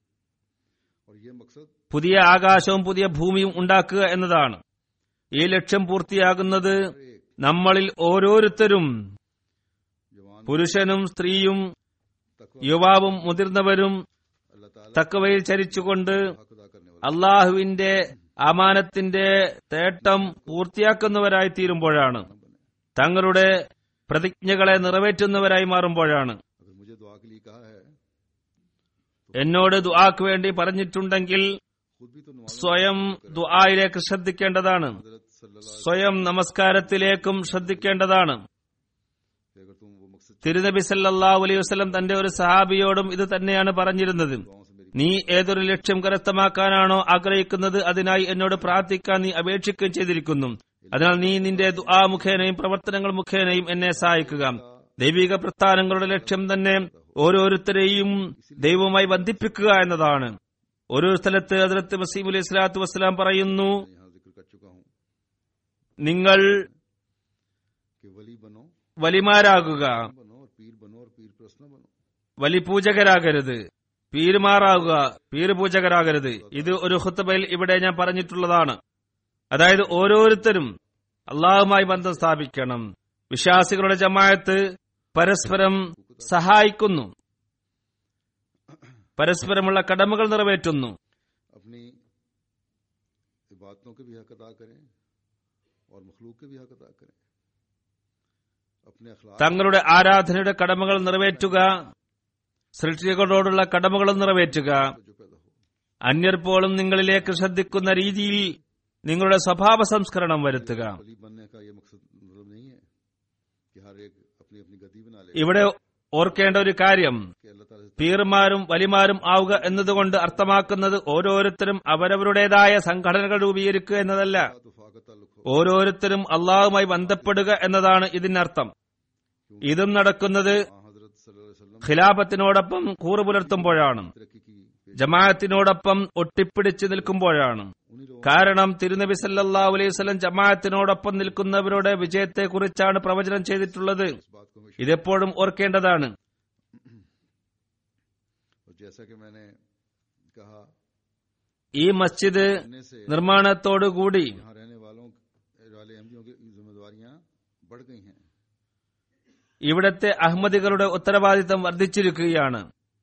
और ये मकसद പുതിയ ആകാശവും പുതിയ ഭൂമിയും ഉണ്ടാക്കുക എന്നതാണ് ഈ ലക്ഷ്യം പൂർത്തിയാകുന്നത് हर एक നമ്മളിൽ ഓരോരുത്തരും जवान പുരുഷനും സ്ത്രീയും तकवा യുവാവും മുതിർന്നവരും अल्लाह ताला തക്കവയിൽ ചരിച്ചുകൊണ്ട് हक अदा करने वाला അള്ളാഹുവിന്റെ അമാനത്തിന്റെ തേട്ടം പൂർത്തിയാക്കുന്നവരായി തീരുമ്പോഴാണ് न बने തങ്ങളുടെ പ്രതിജ്ഞകളെ നിറവേറ്റുന്നവരായി മാറുമ്പോഴാണ് अगर मुझे दुआ के लिए कहा है എന്നോട് ദുആക്ക് വേണ്ടി പറഞ്ഞിട്ടുണ്ടെങ്കിൽ खुद भी तो नमाज സ്വയം ദുആയിലേക്ക് ശ്രദ്ധിക്കേണ്ടതാണ് हजरत सल्लल्लाहु സ്വയം നമസ്കാരത്തിലേക്കും ശ്രദ്ധിക്കേണ്ടതാണ് कि अगर तुम वो मकसद തിരുനബി സല്ലല്ലാഹു അലൈഹി വസല്ലം തന്റെ ഒരു സഹാബിയോടും ഇത് തന്നെയാണ് പറഞ്ഞിരുന്നത് दुआओं से मेरी നീ ഏതൊരു ലക്ഷ്യം കരസ്ഥമാക്കാനാണോ ആഗ്രഹിക്കുന്നത് അതിനായി എന്നോട് പ്രാർത്ഥിക്കാൻ നീ അപേക്ഷിക്കുകയും ചെയ്തിരിക്കുന്നു അതിനാൽ നീ നിന്റെ ദുആ മുഖേനയും പ്രവർത്തനങ്ങൾ മുഖേനയും എന്നെ സഹായിക്കുക ദൈവിക പ്രസ്ഥാനങ്ങളുടെ ലക്ഷ്യം തന്നെ ഓരോരുത്തരെയും ദൈവവുമായി ബന്ധിപ്പിക്കുക എന്നതാണ് ഒരു സ്ഥലത്ത് ഹദ്രത്ത് മസീം അലൈഹി സ്വലാത്തു വസ്സലാം പറയുന്നു यहाँ जिक्र कर चुका हूँ നിങ്ങൾ कि वली बनो വലിമാരാകുക बनो और पीर बनो और पीर प्रश्न बनो വലിപൂജകരാകരുത് പീരുമാറാകുക പീരുപൂജകരാകരുത് ഇത് ഒരു ഹുത്തബയിൽ ഇവിടെ ഞാൻ പറഞ്ഞിട്ടുള്ളതാണ് അതായത് ഓരോരുത്തരും അള്ളാഹുമായി ബന്ധം സ്ഥാപിക്കണം വിശ്വാസികളുടെ ജമായത്ത് പരസ്പരം സഹായിക്കുന്നു പരസ്പരമുള്ള കടമകൾ നിറവേറ്റുന്നു अपनी इबादतों के भी हक अदा करें और मखलूक के भी हक अदा करें अपने अखलाक തങ്ങളുടെ ആരാധനയുടെ കടമകൾ നിറവേറ്റുക സൃഷ്ടികളോടുള്ള കടമകളും നിറവേറ്റുക जो पैदा हो അന്യർ പോലും നിങ്ങളിലേക്ക് ശ്രദ്ധിക്കുന്ന രീതിയിൽ നിങ്ങളുടെ സ്വഭാവ സംസ്കരണം വരുത്തുക वली बनने का ये मकसद मतलब नहीं है कि हर एक अपनी अपनी गति बना ले ഇവിടെ ഓർക്കേണ്ട ഒരു കാര്യം कि अल्लाह ताला से പീർമാരും വലിമാരും ആവുക എന്നതുകൊണ്ട് അർത്ഥമാക്കുന്നത് ഓരോരുത്തരും അവരവരുടേതായ സംഘടനകൾ രൂപീകരിക്കുക എന്നതല്ല तुफा का ताल्लुक हो ഓരോരുത്തരും അള്ളാഹുമായി ബന്ധപ്പെടുക എന്നതാണ് ഇതിനർത്ഥം ഇതും നടക്കുന്നത് हाँ, हजरत सल्लल्लाहु अलैहि वसल्लम ഖിലാഫത്തിനോടൊപ്പം കൂറു പുലർത്തുമ്പോഴാണ് तरक्की की ജമാഅത്തിനോടൊപ്പം ഒട്ടിപ്പിടിച്ചു നിൽക്കുമ്പോഴാണ് उन्हीं लोगों കാരണം തിരുനബി സല്ലല്ലാഹു അലൈഹി വസല്ലം ജമാഅത്തിനോടൊപ്പം നിൽക്കുന്നവരുടെ വിജയത്തെക്കുറിച്ചാണ് പ്രവചനം ചെയ്തിട്ടുള്ളത് इस बात को हमेशा ഇതെപ്പോഴും ഓർക്കേണ്ടതാണ് और जैसा कि मैंने कहा ഈ മസ്ജിദ് करने से നിർമ്മാണത്തോടുകൂടി यहाँ रहने वालों वाले अहमदियों की जिम्मेदारियां बढ़ गई हैं ഇവിടത്തെ അഹമ്മദികളുടെ ഉത്തരവാദിത്തം വർദ്ധിച്ചിരിക്കുകയാണ്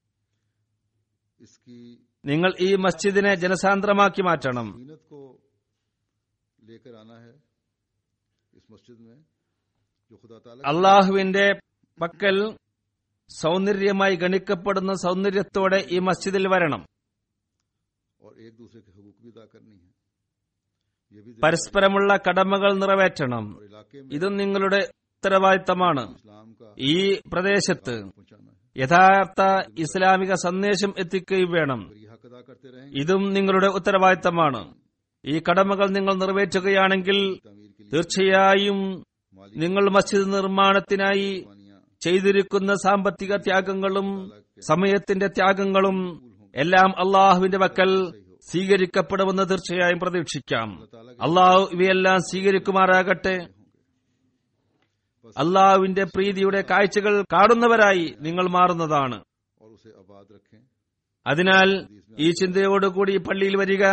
इसकी നിങ്ങൾ ഈ മസ്ജിദിനെ ജനസാന്ദ്രമാക്കി മാറ്റണം जीनत को लेकर आना है इस मस्जिद में जो खुदा ताला की അള്ളാഹുവിന്റെ പക്കൽ സൗന്ദര്യമായി ഗണിക്കപ്പെടുന്ന സൗന്ദര്യത്തോടെ ഈ മസ്ജിദിൽ വരണം और एक दूसरे के हकूक भी अदा करनी है ये भी പരസ്പരമുള്ള കടമകൾ നിറവേറ്റണം और इलाके में ഇതും നിങ്ങളുടെ ഉത്തരവാദിത്തമാണ് इस्लाम का ഈ പ്രദേശത്ത് पहुंचाना है യഥാർത്ഥ ഇസ്ലാമിക സന്ദേശം എത്തിക്കുകയും വേണം अगर ये हक अदा करते रहेंगे ഇതും നിങ്ങളുടെ ഉത്തരവാദിത്തമാണ് ഈ കടമകൾ നിങ്ങൾ നിറവേറ്റുകയാണെങ്കിൽ तमीर के लिए തീർച്ചയായും माली നിങ്ങൾ മസ്ജിദ് നിർമ്മാണത്തിനായി कुर्बानियां ചെയ്തിരിക്കുന്ന സാമ്പത്തിക ത്യാഗങ്ങളും സമയത്തിന്റെ ത്യാഗങ്ങളും എല്ലാം അള്ളാഹുവിന്റെ പക്കൽ സ്വീകരിക്കപ്പെടുമെന്ന് തീർച്ചയായും പ്രതീക്ഷിക്കാം അള്ളാഹു ഇവയെല്ലാം സ്വീകരിക്കുമാറാകട്ടെ അള്ളാഹുവിന്റെ പ്രീതിയുടെ കാഴ്ചകൾ കാണുന്നവരായി നിങ്ങൾ മാറുന്നതാണ് और उसे आबाद रखें അതിനാൽ ഈ ചിന്തയോടുകൂടി പള്ളിയിൽ വരിക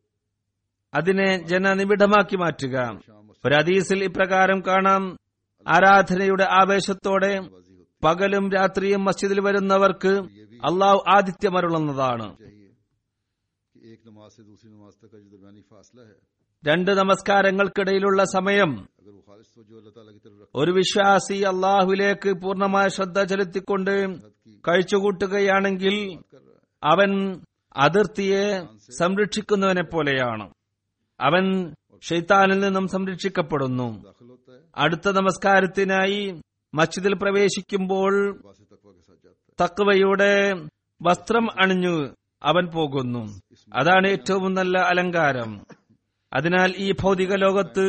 അതിനെ ജനനിബിഡമാക്കി മാറ്റുക ഒരു ഹദീസിൽ ഇപ്രകാരം കാണാം ആരാധനയുടെ ആവേശത്തോടെ बाजी होती പകലും രാത്രിയും മസ്ജിദിൽ വരുന്നവർക്ക് അള്ളാഹു ആതിഥ്യമരുളുന്നതാണ് चाहिए कि एक नमाज से दूसरी नमाज तक का जो दरमियानी फासला है രണ്ട് നമസ്കാരങ്ങൾക്കിടയിലുള്ള സമയം अगर वो खालिश तो जो अल्लाह ताला की तरफ रख ഒരു വിശ്വാസി അള്ളാഹുവിലേക്ക് പൂർണ്ണമായ ശ്രദ്ധ ചെലുത്തിക്കൊണ്ട് കഴിച്ചുകൂട്ടുകയാണെങ്കിൽ कर रहा है അവൻ അതിർത്തിയെ സംരക്ഷിക്കുന്നവനെ പോലെയാണ് അവൻ ഷെയ്ത്താനിൽ നിന്നും സംരക്ഷിക്കപ്പെടുന്നു दाखिल होता है അടുത്ത നമസ്കാരത്തിനായി മസ്ജിദിൽ പ്രവേശിക്കുമ്പോൾ बास तकवा के साथ जाता है തക്വയുടെ വസ്ത്രം അണിഞ്ഞു അവൻ പോകുന്നു അതാണ് ഏറ്റവും നല്ല അലങ്കാരം അതിനാൽ ഈ ഭൗതിക ലോകത്ത്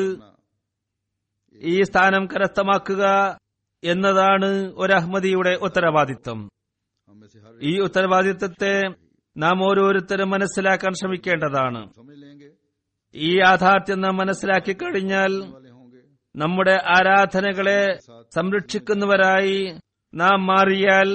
ഈ സ്ഥാനം കരസ്ഥമാക്കുക എന്നതാണ് ഒരു അഹമ്മദിയുടെ ഉത്തരവാദിത്വം हम में से हर ഈ ഉത്തരവാദിത്വത്തെ നാം ഓരോരുത്തരും മനസ്സിലാക്കാൻ ശ്രമിക്കേണ്ടതാണ് समझ लेंगे ഈ യാഥാർത്ഥ്യം നാം മനസ്സിലാക്കി കഴിഞ്ഞാൽ वाले होंगे നമ്മുടെ ആരാധനകളെ സംരക്ഷിക്കുന്നവരായി നാം മാറിയാൽ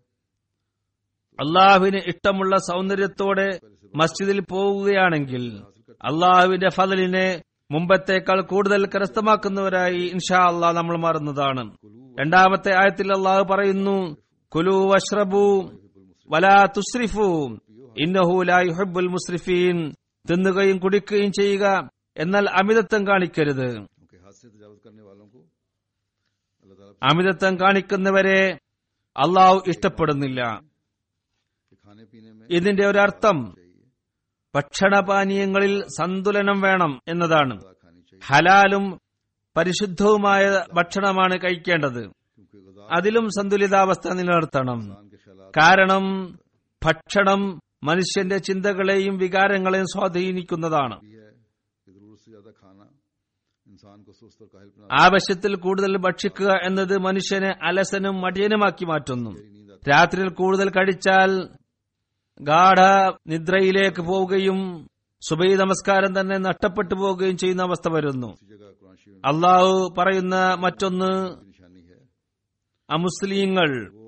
അള്ളാഹുവിന് ഇഷ്ടമുള്ള സൗന്ദര്യത്തോടെ മസ്ജിദിൽ പോവുകയാണെങ്കിൽ അള്ളാഹുവിന്റെ ഫതലിനെ മുമ്പത്തേക്കാൾ കൂടുതൽ കരസ്ഥമാക്കുന്നവരായി ഇൻഷാ അള്ളാഹ് നമ്മൾ മാറുന്നതാണ് രണ്ടാമത്തെ ആയത്തിൽ അള്ളാഹു പറയുന്നു കുലു വഷ്റബു വലാ തുസ്രിഫു ഇന്നഹു ലാ യുഹിബ്ബുൽ മുസ്രിഫീൻ തിന്നുകയും കുടിക്കുകയും ചെയ്യുക എന്നാൽ അമിതത്വം കാണിക്കരുത് क्योंकि हाथ से तजावत करने वालों को अल्लाह ताला അമിതത്വം കാണിക്കുന്നവരെ അള്ളാഹു ഇഷ്ടപ്പെടുന്നില്ല के खाने पीने में ഇതിന്റെ ഒരർത്ഥം चाहिए ഭക്ഷണപാനീയങ്ങളിൽ സന്തുലനം വേണം എന്നതാണ് गजा खानी चाहिए ഹലാലും പരിശുദ്ധവുമായ ഭക്ഷണമാണ് കഴിക്കേണ്ടത് क्योंकि गजा അതിലും സന്തുലിതാവസ്ഥ നിലനിർത്തണം इंसान के ख्याल കാരണം ഭക്ഷണം മനുഷ്യന്റെ ചിന്തകളെയും വികാരങ്ങളെയും സ്വാധീനിക്കുന്നതാണ് भी है कि जरूरत से ज्यादा खाना इंसान को सुस्त और काहिल बना ആവശ്യത്തിൽ കൂടുതൽ ഭക്ഷിക്കുക എന്നത് മനുഷ്യനെ അലസനും മടിയനുമാക്കി മാറ്റുന്നു नींद आती രാത്രിയിൽ കൂടുതൽ കഴിച്ചാൽ ഗാഠ നിദ്രയിലേക്ക് പോവുകയും സുബൈ നമസ്കാരം തന്നെ നഷ്ടപ്പെട്ടു പോവുകയും ചെയ്യുന്ന അവസ്ഥ വരുന്നു उसी जगह कुरान शरीफ में അള്ളാഹു പറയുന്ന മറ്റൊന്ന് की निशानी है അമുസ്ലിങ്ങൾ वो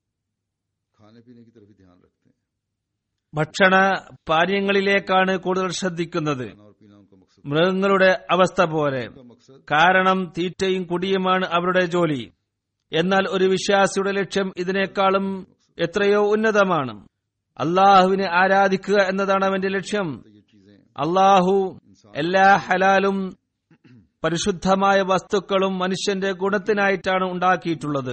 खाने पीने की तरफ ही ध्यान रखते हैं ഭക്ഷണ പാനീയങ്ങളിലേക്കാണ് കൂടുതൽ ശ്രദ്ധിക്കുന്നത് खाना और पीना उनका मकसद മൃഗങ്ങളുടെ അവസ്ഥ പോലെ उनका मकसद കാരണം തീറ്റയും കുടിയുമാണ് അവരുടെ ജോലി എന്നാൽ ഒരു വിശ്വാസിയുടെ ലക്ഷ്യം ഇതിനേക്കാളും എത്രയോ ഉന്നതമാണ് അള്ളാഹുവിനെ ആരാധിക്കുക എന്നതാണ് അവന്റെ ലക്ഷ്യം तो ये चीजें അള്ളാഹു എല്ലാ ഹലാലും പരിശുദ്ധമായ വസ്തുക്കളും മനുഷ്യന്റെ ഗുണത്തിനായിട്ടാണ് ഉണ്ടാക്കിയിട്ടുള്ളത്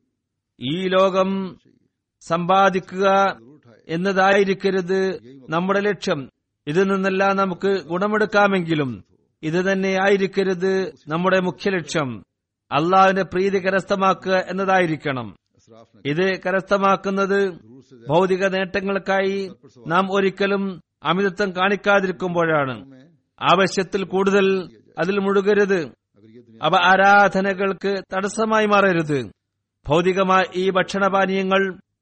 ഈ ലോകം സമ്പാദിക്കുക जरूर उठाए എന്നതായിരിക്കരുത് നമ്മുടെ ലക്ഷ്യം ഇതിൽ നിന്നെല്ലാം നമുക്ക് ഗുണമെടുക്കാമെങ്കിലും ഇത് തന്നെ ആയിരിക്കരുത് നമ്മുടെ മുഖ്യ ലക്ഷ്യം അള്ളാഹുവിന്റെ പ്രീതി കരസ്ഥമാക്കുക എന്നതായിരിക്കണം असराफ न ഇത് കരസ്ഥമാക്കുന്നത് जरूर से ഭൗതിക നേട്ടങ്ങൾക്കായി നാം ഒരിക്കലും അമിതത്വം കാണിക്കാതിരിക്കുമ്പോഴാണ് में ആവശ്യത്തിൽ കൂടുതൽ അതിൽ മുഴുകരുത് अगर ये दुनिया അവ ആരാധനകൾക്ക് തടസ്സമായി മാറരുത് ഭൗതികമായ ഈ ഭക്ഷണപാനീയങ്ങൾ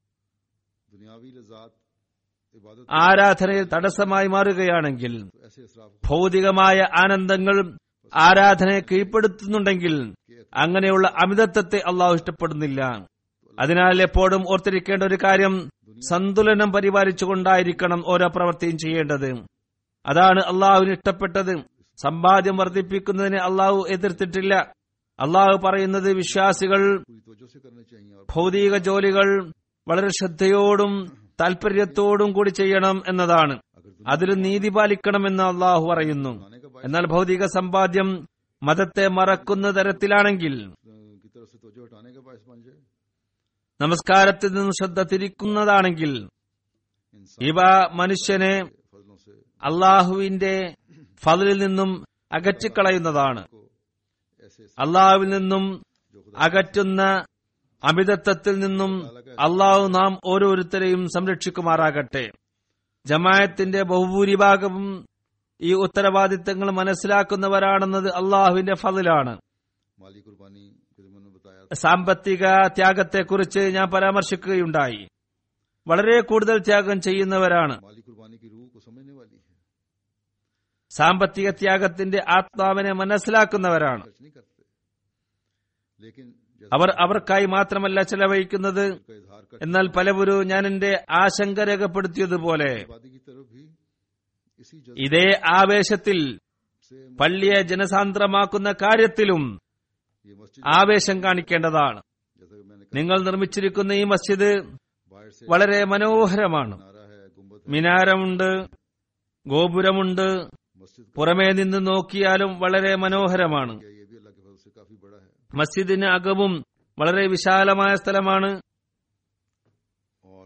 दुनियावी लजात इबादत ആരാധനയിൽ തടസ്സമായി മാറുകയാണെങ്കിൽ तो ऐसे असराफ ഭൗതികമായ ആനന്ദങ്ങൾ ആരാധനയെ കീഴ്പ്പെടുത്തുന്നുണ്ടെങ്കിൽ അങ്ങനെയുള്ള അമിതത്വത്തെ അള്ളാഹു ഇഷ്ടപ്പെടുന്നില്ല അതിനാൽ എപ്പോഴും ഓർത്തിരിക്കേണ്ട ഒരു കാര്യം സന്തുലനം പരിപാലിച്ചുകൊണ്ടായിരിക്കണം ഓരോ പ്രവൃത്തിയും ചെയ്യേണ്ടത് അതാണ് അള്ളാഹുവിന് ഇഷ്ടപ്പെട്ടത് സമ്പാദ്യം വർദ്ധിപ്പിക്കുന്നതിനെ അള്ളാഹു എതിർത്തിട്ടില്ല അള്ളാഹു പറയുന്നത് വിശ്വാസികൾ पूरी तवज्जो से करने चाहिए और ഭൗതിക ജോലികൾ വളരെ ശ്രദ്ധയോടും താല്പര്യത്തോടും കൂടി ചെയ്യണം എന്നതാണ് അതിൽ നീതി പാലിക്കണമെന്ന് അള്ളാഹു പറയുന്നു खाने का बायस എന്നാൽ ഭൗതിക സമ്പാദ്യം മതത്തെ മറക്കുന്ന തരത്തിലാണെങ്കിൽ की तरफ से तवज्जो हटाने का बायस बन जाए നമസ്കാരത്തിൽ നിന്നും ശ്രദ്ധ തിരിക്കുന്നതാണെങ്കിൽ इंसान ഇവ മനുഷ്യനെ फजलों से അള്ളാഹുവിന്റെ ഫതിലിൽ നിന്നും അകറ്റിക്കളയുന്നതാണ് को ऐसे അള്ളാഹുവിൽ നിന്നും അകറ്റുന്ന അമിതത്വത്തിൽ നിന്നും അള്ളാഹു നാം ഓരോരുത്തരെയും സംരക്ഷിക്കുമാറാകട്ടെ ജമായത്തിന്റെ ബഹുഭൂരിഭാഗവും ഈ ഉത്തരവാദിത്തങ്ങൾ മനസ്സിലാക്കുന്നവരാണെന്നത് അള്ളാഹുവിന്റെ ഫതിലാണ് माली कुर्बानी के ज़िम्मन में बताया സാമ്പത്തിക ത്യാഗത്തെക്കുറിച്ച് ഞാൻ പരാമർശിക്കുകയുണ്ടായി വളരെ കൂടുതൽ ത്യാഗം ചെയ്യുന്നവരാണ് माली कुर्बानी की रूह को समझने वाली है സാമ്പത്തിക ത്യാഗത്തിന്റെ ആത്മാവിനെ മനസ്സിലാക്കുന്നവരാണ് खर्च नहीं करते लेकिन जैसा അവർ അവർക്കായി മാത്രമല്ല ചെലവഴിക്കുന്നത് का इजहार कर എന്നാൽ പലവരും ഞാൻ എന്റെ ആശങ്ക രേഖപ്പെടുത്തിയതുപോലെ आबादी की तरफ भी इसी जज्बे ഇതേ ആവേശത്തിൽ से പള്ളിയെ ജനസാന്ദ്രമാക്കുന്ന കാര്യത്തിലും ये मस्जिद ആവേശം കാണിക്കേണ്ടതാണ് जैसा कि मैंने നിങ്ങൾ നിർമ്മിച്ചിരിക്കുന്ന ഈ മസ്ജിദ് कहा बाहर से വളരെ മനോഹരമാണ് नारा है गुम्बद है മിനാരമുണ്ട് ഗോപുരമുണ്ട് मस्जिद का പുറമേ നിന്ന് നോക്കിയാലും വളരെ മനോഹരമാണ് क्या ये भी अल्लाह के फजल से काफी बड़ा है മസ്ജിദിന് അകവും വളരെ വിശാലമായ സ്ഥലമാണ് और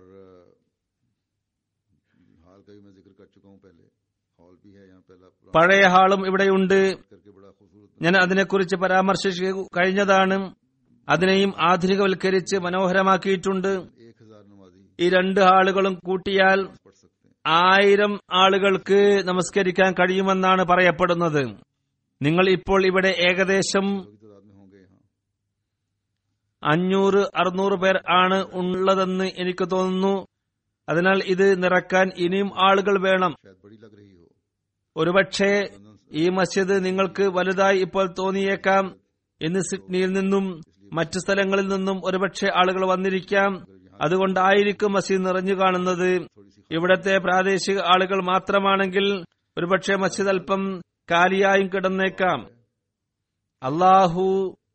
अ, हाल का भी मैं जिक्र कर चुका हूँ पहले हॉल भी है यहाँ पहला पुराना പഴയ ഹാളും ഇവിടെയുണ്ട് करके बड़ा खूबसूरत ഞാൻ അതിനെക്കുറിച്ച് പരാമർശിച്ചു കഴിഞ്ഞതാണ് അതിനെയും ആധുനികവൽക്കരിച്ച് മനോഹരമാക്കിയിട്ടുണ്ട് एक हजार नमाजी ഈ രണ്ട് ഹാളുകളും കൂട്ടിയാൽ पढ़ सकते हैं ആയിരം ആളുകൾക്ക് നമസ്കരിക്കാൻ കഴിയുമെന്നാണ് പറയപ്പെടുന്നത് നിങ്ങൾ ഇപ്പോൾ ഇവിടെ ഏകദേശം सौ की तादाद में होंगे यहाँ അഞ്ഞൂറ് അറുന്നൂറ് പേർ ആണ് ഉള്ളതെന്ന് എനിക്ക് തോന്നുന്നു അതിനാൽ ഇത് നിറക്കാൻ ഇനിയും ആളുകൾ വേണം शायद बड़ी लग रही हो ഒരുപക്ഷെ ഈ മസ്ജിദ് നിങ്ങൾക്ക് വലുതായി ഇപ്പോൾ തോന്നിയേക്കാം ഇന്ന് സിഡ്നിയിൽ നിന്നും മറ്റു സ്ഥലങ്ങളിൽ നിന്നും ഒരുപക്ഷെ ആളുകൾ വന്നിരിക്കാം അതുകൊണ്ടായിരിക്കും മസ്ജിദ് നിറഞ്ഞു കാണുന്നത് ഇവിടത്തെ പ്രാദേശിക ആളുകൾ മാത്രമാണെങ്കിൽ ഒരുപക്ഷെ മസ്ജിദ് അല്പം കാലിയായും കിടന്നേക്കാം അള്ളാഹു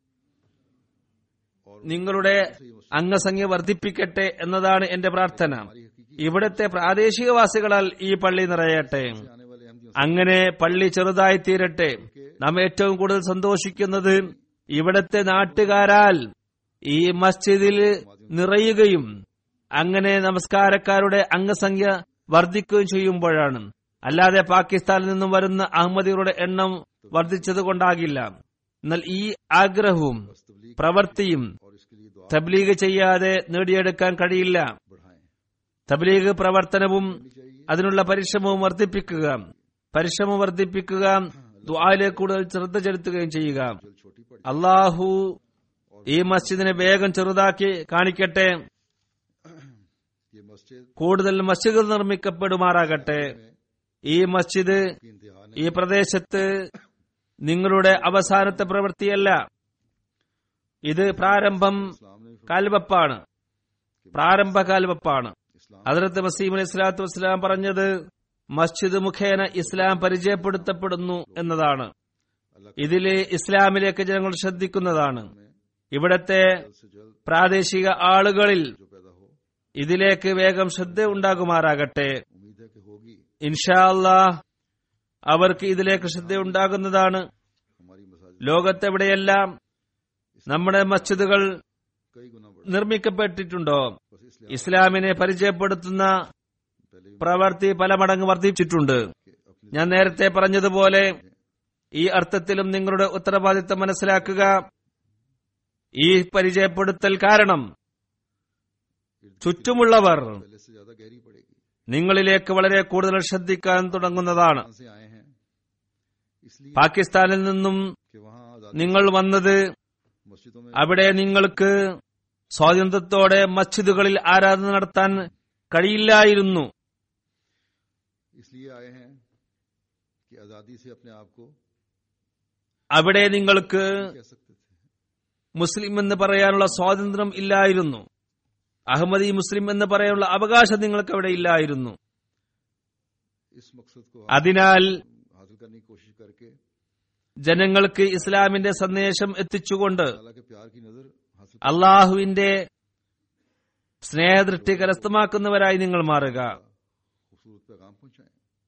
നിങ്ങളുടെ അംഗസംഖ്യ വർദ്ധിപ്പിക്കട്ടെ എന്നതാണ് എന്റെ പ്രാർത്ഥന ഇവിടത്തെ പ്രാദേശികവാസികളാൽ ഈ പള്ളി നിറയട്ടെ आने वाले अहमदियों അങ്ങനെ പള്ളി ചെറുതായി തീരട്ടെ നാം ഏറ്റവും കൂടുതൽ സന്തോഷിക്കുന്നത് ഇവിടത്തെ നാട്ടുകാരാൽ ഈ മസ്ജിദിൽ നിറയുകയും അങ്ങനെ നമസ്കാരക്കാരുടെ അംഗസംഖ്യ വർദ്ധിക്കുകയും ചെയ്യുമ്പോഴാണ് അല്ലാതെ പാകിസ്ഥാനിൽ നിന്നും വരുന്ന അഹമ്മദികളുടെ എണ്ണം വർദ്ധിച്ചത് കൊണ്ടാകില്ല എന്നാൽ ഈ ആഗ്രഹവും പ്രവൃത്തിയും और इसके लिए दुआ തബ്ലീഗ് ചെയ്യാതെ നേടിയെടുക്കാൻ കഴിയില്ല बढ़ाएं തബ്ലീഗ് പ്രവർത്തനവും चाहिए അതിനുള്ള പരിശ്രമവും വർദ്ധിപ്പിക്കുക പരിശ്രമം വർദ്ധിപ്പിക്കുക ദ്വായിലേക്ക് കൂടുതൽ ശ്രദ്ധ ചെലുത്തുകയും ചെയ്യുക जो छोटी पड़ी അള്ളാഹു ഈ മസ്ജിദിനെ വേഗം ചെറുതാക്കി കാണിക്കട്ടെ ये मस्जिद കൂടുതൽ മസ്ജിദുകൾ നിർമ്മിക്കപ്പെടുമാറാകട്ടെ ഈ മസ്ജിദ് की इंतहा ഈ പ്രദേശത്ത് നിങ്ങളുടെ അവസാനത്തെ പ്രവൃത്തിയല്ല ഇത് പ്രാരംഭം इस्लाम ने കാൽവെപ്പാണ് പ്രാരംഭ കാൽവെപ്പാണ് इस्लाम ഹജറത്ത് മസീം അലൈഹി സ്വലാത്തു വസ്സലാം പറഞ്ഞത് മസ്ജിദ് മുഖേന ഇസ്ലാം പരിചയപ്പെടുത്തപ്പെടുന്നു എന്നതാണ് अल्लाह ഇതില് ഇസ്ലാമിലേക്ക് ജനങ്ങൾ ശ്രദ്ധിക്കുന്നതാണ് में ഇവിടത്തെ जल्द से जल्द പ്രാദേശിക ആളുകളിൽ जो पैदा हो ഇതിലേക്ക് വേഗം ശ്രദ്ധ ഉണ്ടാകുമാറാകട്ടെ उम्मीद है कि होगी ഇൻഷാ അല്ലാ അവർക്ക് ഇതിലേക്ക് ശ്രദ്ധ ഉണ്ടാകുന്നതാണ് हमारी मसाजिद ലോകത്തെവിടെയെല്ലാം നമ്മുടെ മസ്ജിദുകൾ कई गुना बढ़ നിർമ്മിക്കപ്പെട്ടിട്ടുണ്ടോ बस इसलिए ഇസ്ലാമിനെ പരിചയപ്പെടുത്തുന്ന पहले भी പ്രവൃത്തി പല മടങ്ങ് വർദ്ധിച്ചിട്ടുണ്ട് कि अपने ഞാൻ നേരത്തെ പറഞ്ഞതുപോലെ ഈ അർത്ഥത്തിലും നിങ്ങളുടെ ഉത്തരവാദിത്തം മനസ്സിലാക്കുക ഈ പരിചയപ്പെടുത്തൽ കാരണം ചുറ്റുമുള്ളവർ पहले से ज्यादा गहरी पड़ेगी നിങ്ങളിലേക്ക് വളരെ കൂടുതൽ ശ്രദ്ധിക്കാൻ തുടങ്ങുന്നതാണ് कहां से आए हैं इसलिए പാകിസ്ഥാനിൽ നിന്നും कि वहाँ आजादी നിങ്ങൾ വന്നത് मस्जिदों में അവിടെ നിങ്ങൾക്ക് സ്വാതന്ത്ര്യത്തോടെ മസ്ജിദുകളിൽ ആരാധന നടത്താൻ കഴിയില്ലായിരുന്നു इसलिए आए हैं कि आजादी से अपने आप को അവിടെ നിങ്ങൾക്ക് कह सकते थे മുസ്ലിം എന്ന് പറയാനുള്ള സ്വാതന്ത്ര്യം ഇല്ലായിരുന്നു അഹമ്മദി മുസ്ലിം എന്ന് പറയാനുള്ള അവകാശം നിങ്ങൾക്ക് അവിടെ ഇല്ലായിരുന്നു इस मकसद को അതിനാൽ हासिल करने की कोशिश करके ജനങ്ങൾക്ക് ഇസ്ലാമിന്റെ സന്ദേശം എത്തിച്ചുകൊണ്ട് अल्लाह के प्यार की नजर हासिल അള്ളാഹുവിന്റെ സ്നേഹദൃഷ്ടി കരസ്ഥമാക്കുന്നവരായി നിങ്ങൾ മാറുക खूबसूरत पैगाम पहुंचाएं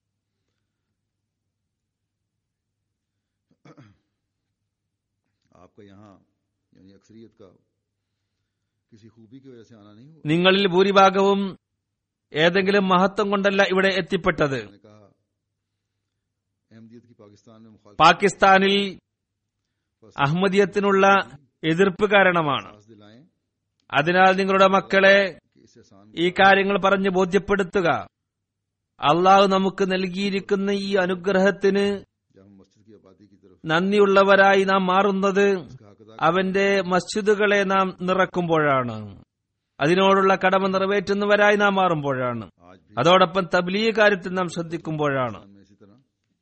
आपका यहाँ यानी अक्सरियत का किसी खूबी की वजह से आना नहीं हुआ നിങ്ങളിൽ ഭൂരിഭാഗവും ഏതെങ്കിലും മഹത്വം കൊണ്ടല്ല ഇവിടെ എത്തിപ്പെട്ടത് मैंने कहा अहमदियत की पाकिस्तान में मुखालफत പാകിസ്ഥാനിൽ അഹമ്മദിയത്തിനുള്ള എതിർപ്പ് കാരണമാണ് पास दिलाएं അതിനാൽ നിങ്ങളുടെ മക്കളെ कि इस एहसान ഈ കാര്യങ്ങൾ പറഞ്ഞ് ബോധ്യപ്പെടുത്തുക അള്ളാഹു നമുക്ക് നൽകിയിരിക്കുന്ന ഈ അനുഗ്രഹത്തിന് जब हम मस्जिद की आबादी की तरफ നന്ദിയുള്ളവരായി നാം മാറുന്നത് इसका हक अदा അവന്റെ മസ്ജിദുകളെ നാം നിറക്കുമ്പോഴാണ് അതിനോടുള്ള കടമ നിറവേറ്റുന്നവരായി നാം മാറുമ്പോഴാണ് आज भी അതോടൊപ്പം തബ്ലീ കാര്യത്തിൽ നാം ശ്രദ്ധിക്കുമ്പോഴാണ് पाकिस्तान में इसी तरह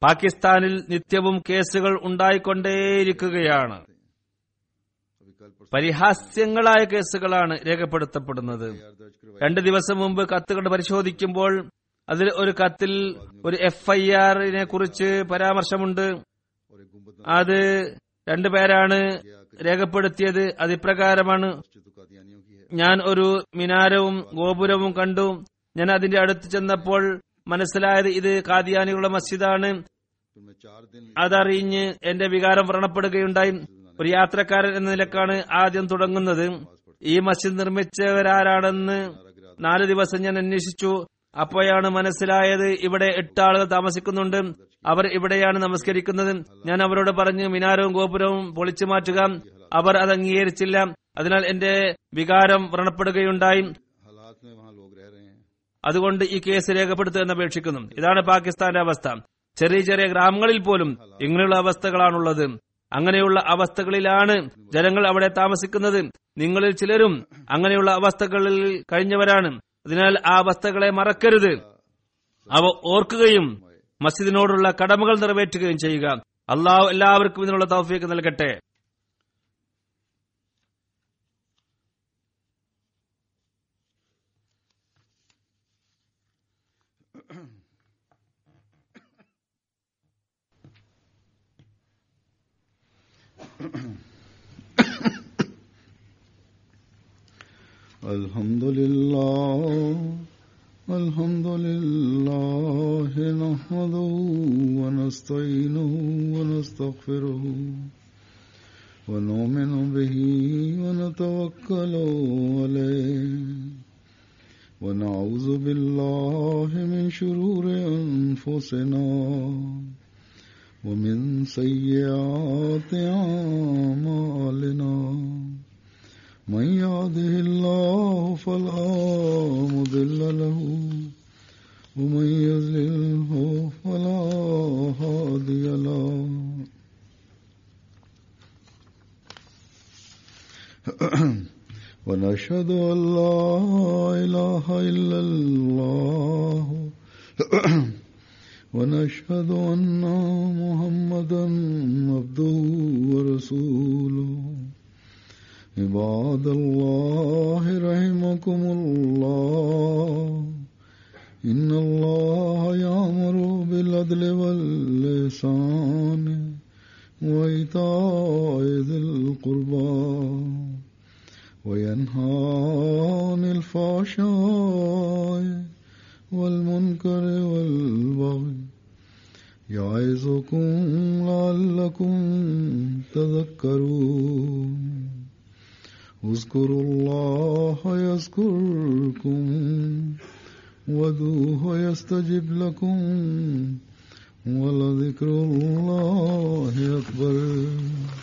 പാകിസ്ഥാനിൽ നിത്യവും കേസുകൾ ഉണ്ടായിക്കൊണ്ടേയിരിക്കുകയാണ് अभी कल परसों പരിഹാസ്യങ്ങളായ കേസുകളാണ് രേഖപ്പെടുത്തപ്പെടുന്നത് यार दर्ज करवाई രണ്ടു ദിവസം മുമ്പ് കത്തുകൾ പരിശോധിക്കുമ്പോൾ അതിൽ ഒരു കത്തിൽ ഒരു എഫ് ഐ ആറിനെ കുറിച്ച് പരാമർശമുണ്ട് और एक गुम्बद അത് രണ്ടുപേരാണ് രേഖപ്പെടുത്തിയത് അത് ഇപ്രകാരമാണ് मस्जिद तो कादियानियों की है ഞാൻ ഒരു മിനാരവും ഗോപുരവും കണ്ടു ഞാൻ അതിന്റെ അടുത്ത് ചെന്നപ്പോൾ മനസ്സിലായത് ഇത് കാദിയാനികളുടെ മസ്ജിദാണ് फिर मैं चार दिन അതറിഞ്ഞ് എന്റെ വികാരം വ്രണപ്പെടുകയുണ്ടായി ഒരു യാത്രക്കാരൻ എന്ന നിലക്കാണ് ആദ്യം തുടങ്ങുന്നത് ഈ മസ്ജിദ് നിർമ്മിച്ചവരാരാണെന്ന് നാല് ദിവസം ഞാൻ അന്വേഷിച്ചു അപ്പോഴാണ് മനസ്സിലായത് ഇവിടെ എട്ട് ആളുകൾ താമസിക്കുന്നുണ്ട് അവർ ഇവിടെയാണ് നമസ്കരിക്കുന്നത് ഞാൻ അവരോട് പറഞ്ഞു മിനാരവും ഗോപുരവും പൊളിച്ചു മാറ്റുക അവർ അത് അംഗീകരിച്ചില്ല അതിനാൽ എന്റെ വികാരം വ്രണപ്പെടുകയുണ്ടായി हालात में वहाँ लोग रह रहे हैं അതുകൊണ്ട് ഈ കേസ് രേഖപ്പെടുത്തുക എന്ന് അപേക്ഷിക്കുന്നു ഇതാണ് പാകിസ്ഥാന്റെ അവസ്ഥ ചെറിയ ചെറിയ ഗ്രാമങ്ങളിൽ പോലും ഇങ്ങനെയുള്ള അവസ്ഥകളാണുള്ളത് അങ്ങനെയുള്ള അവസ്ഥകളിലാണ് ജനങ്ങൾ അവിടെ താമസിക്കുന്നത് നിങ്ങളിൽ ചിലരും അങ്ങനെയുള്ള അവസ്ഥകളിൽ കഴിഞ്ഞവരാണ് അതിനാൽ ആ അവസ്ഥകളെ മറക്കരുത് അവ ഓർക്കുകയും മസ്ജിദിനോടുള്ള കടമകൾ നിറവേറ്റുകയും ചെയ്യുക അള്ളാഹു എല്ലാവർക്കും ഇതിനുള്ള തൗഫീക്ക് നൽകട്ടെ الحمد لله الحمد لله نحمده ونستعينه ونستغفره ونؤمن به ونتوكل عليه ونعوذ بالله من شرور أنفسنا ومن سيئات أعمالنا من يهده الله فلا مضل له ومن يضلله فلا هادي له ونشهد أن لا إله إلا الله ونشهد أن محمدا عبده ورسوله عباد الله رحمكم الله إن الله يأمر بالعدل واللسان وإيتاء ذي القربى وينهى عن الفحشاء والمنكر والبغي يعظكم لعلكم تذكرون اذكروا الله يذكركم ودوه يستجب لكم ولذكر الله أكبر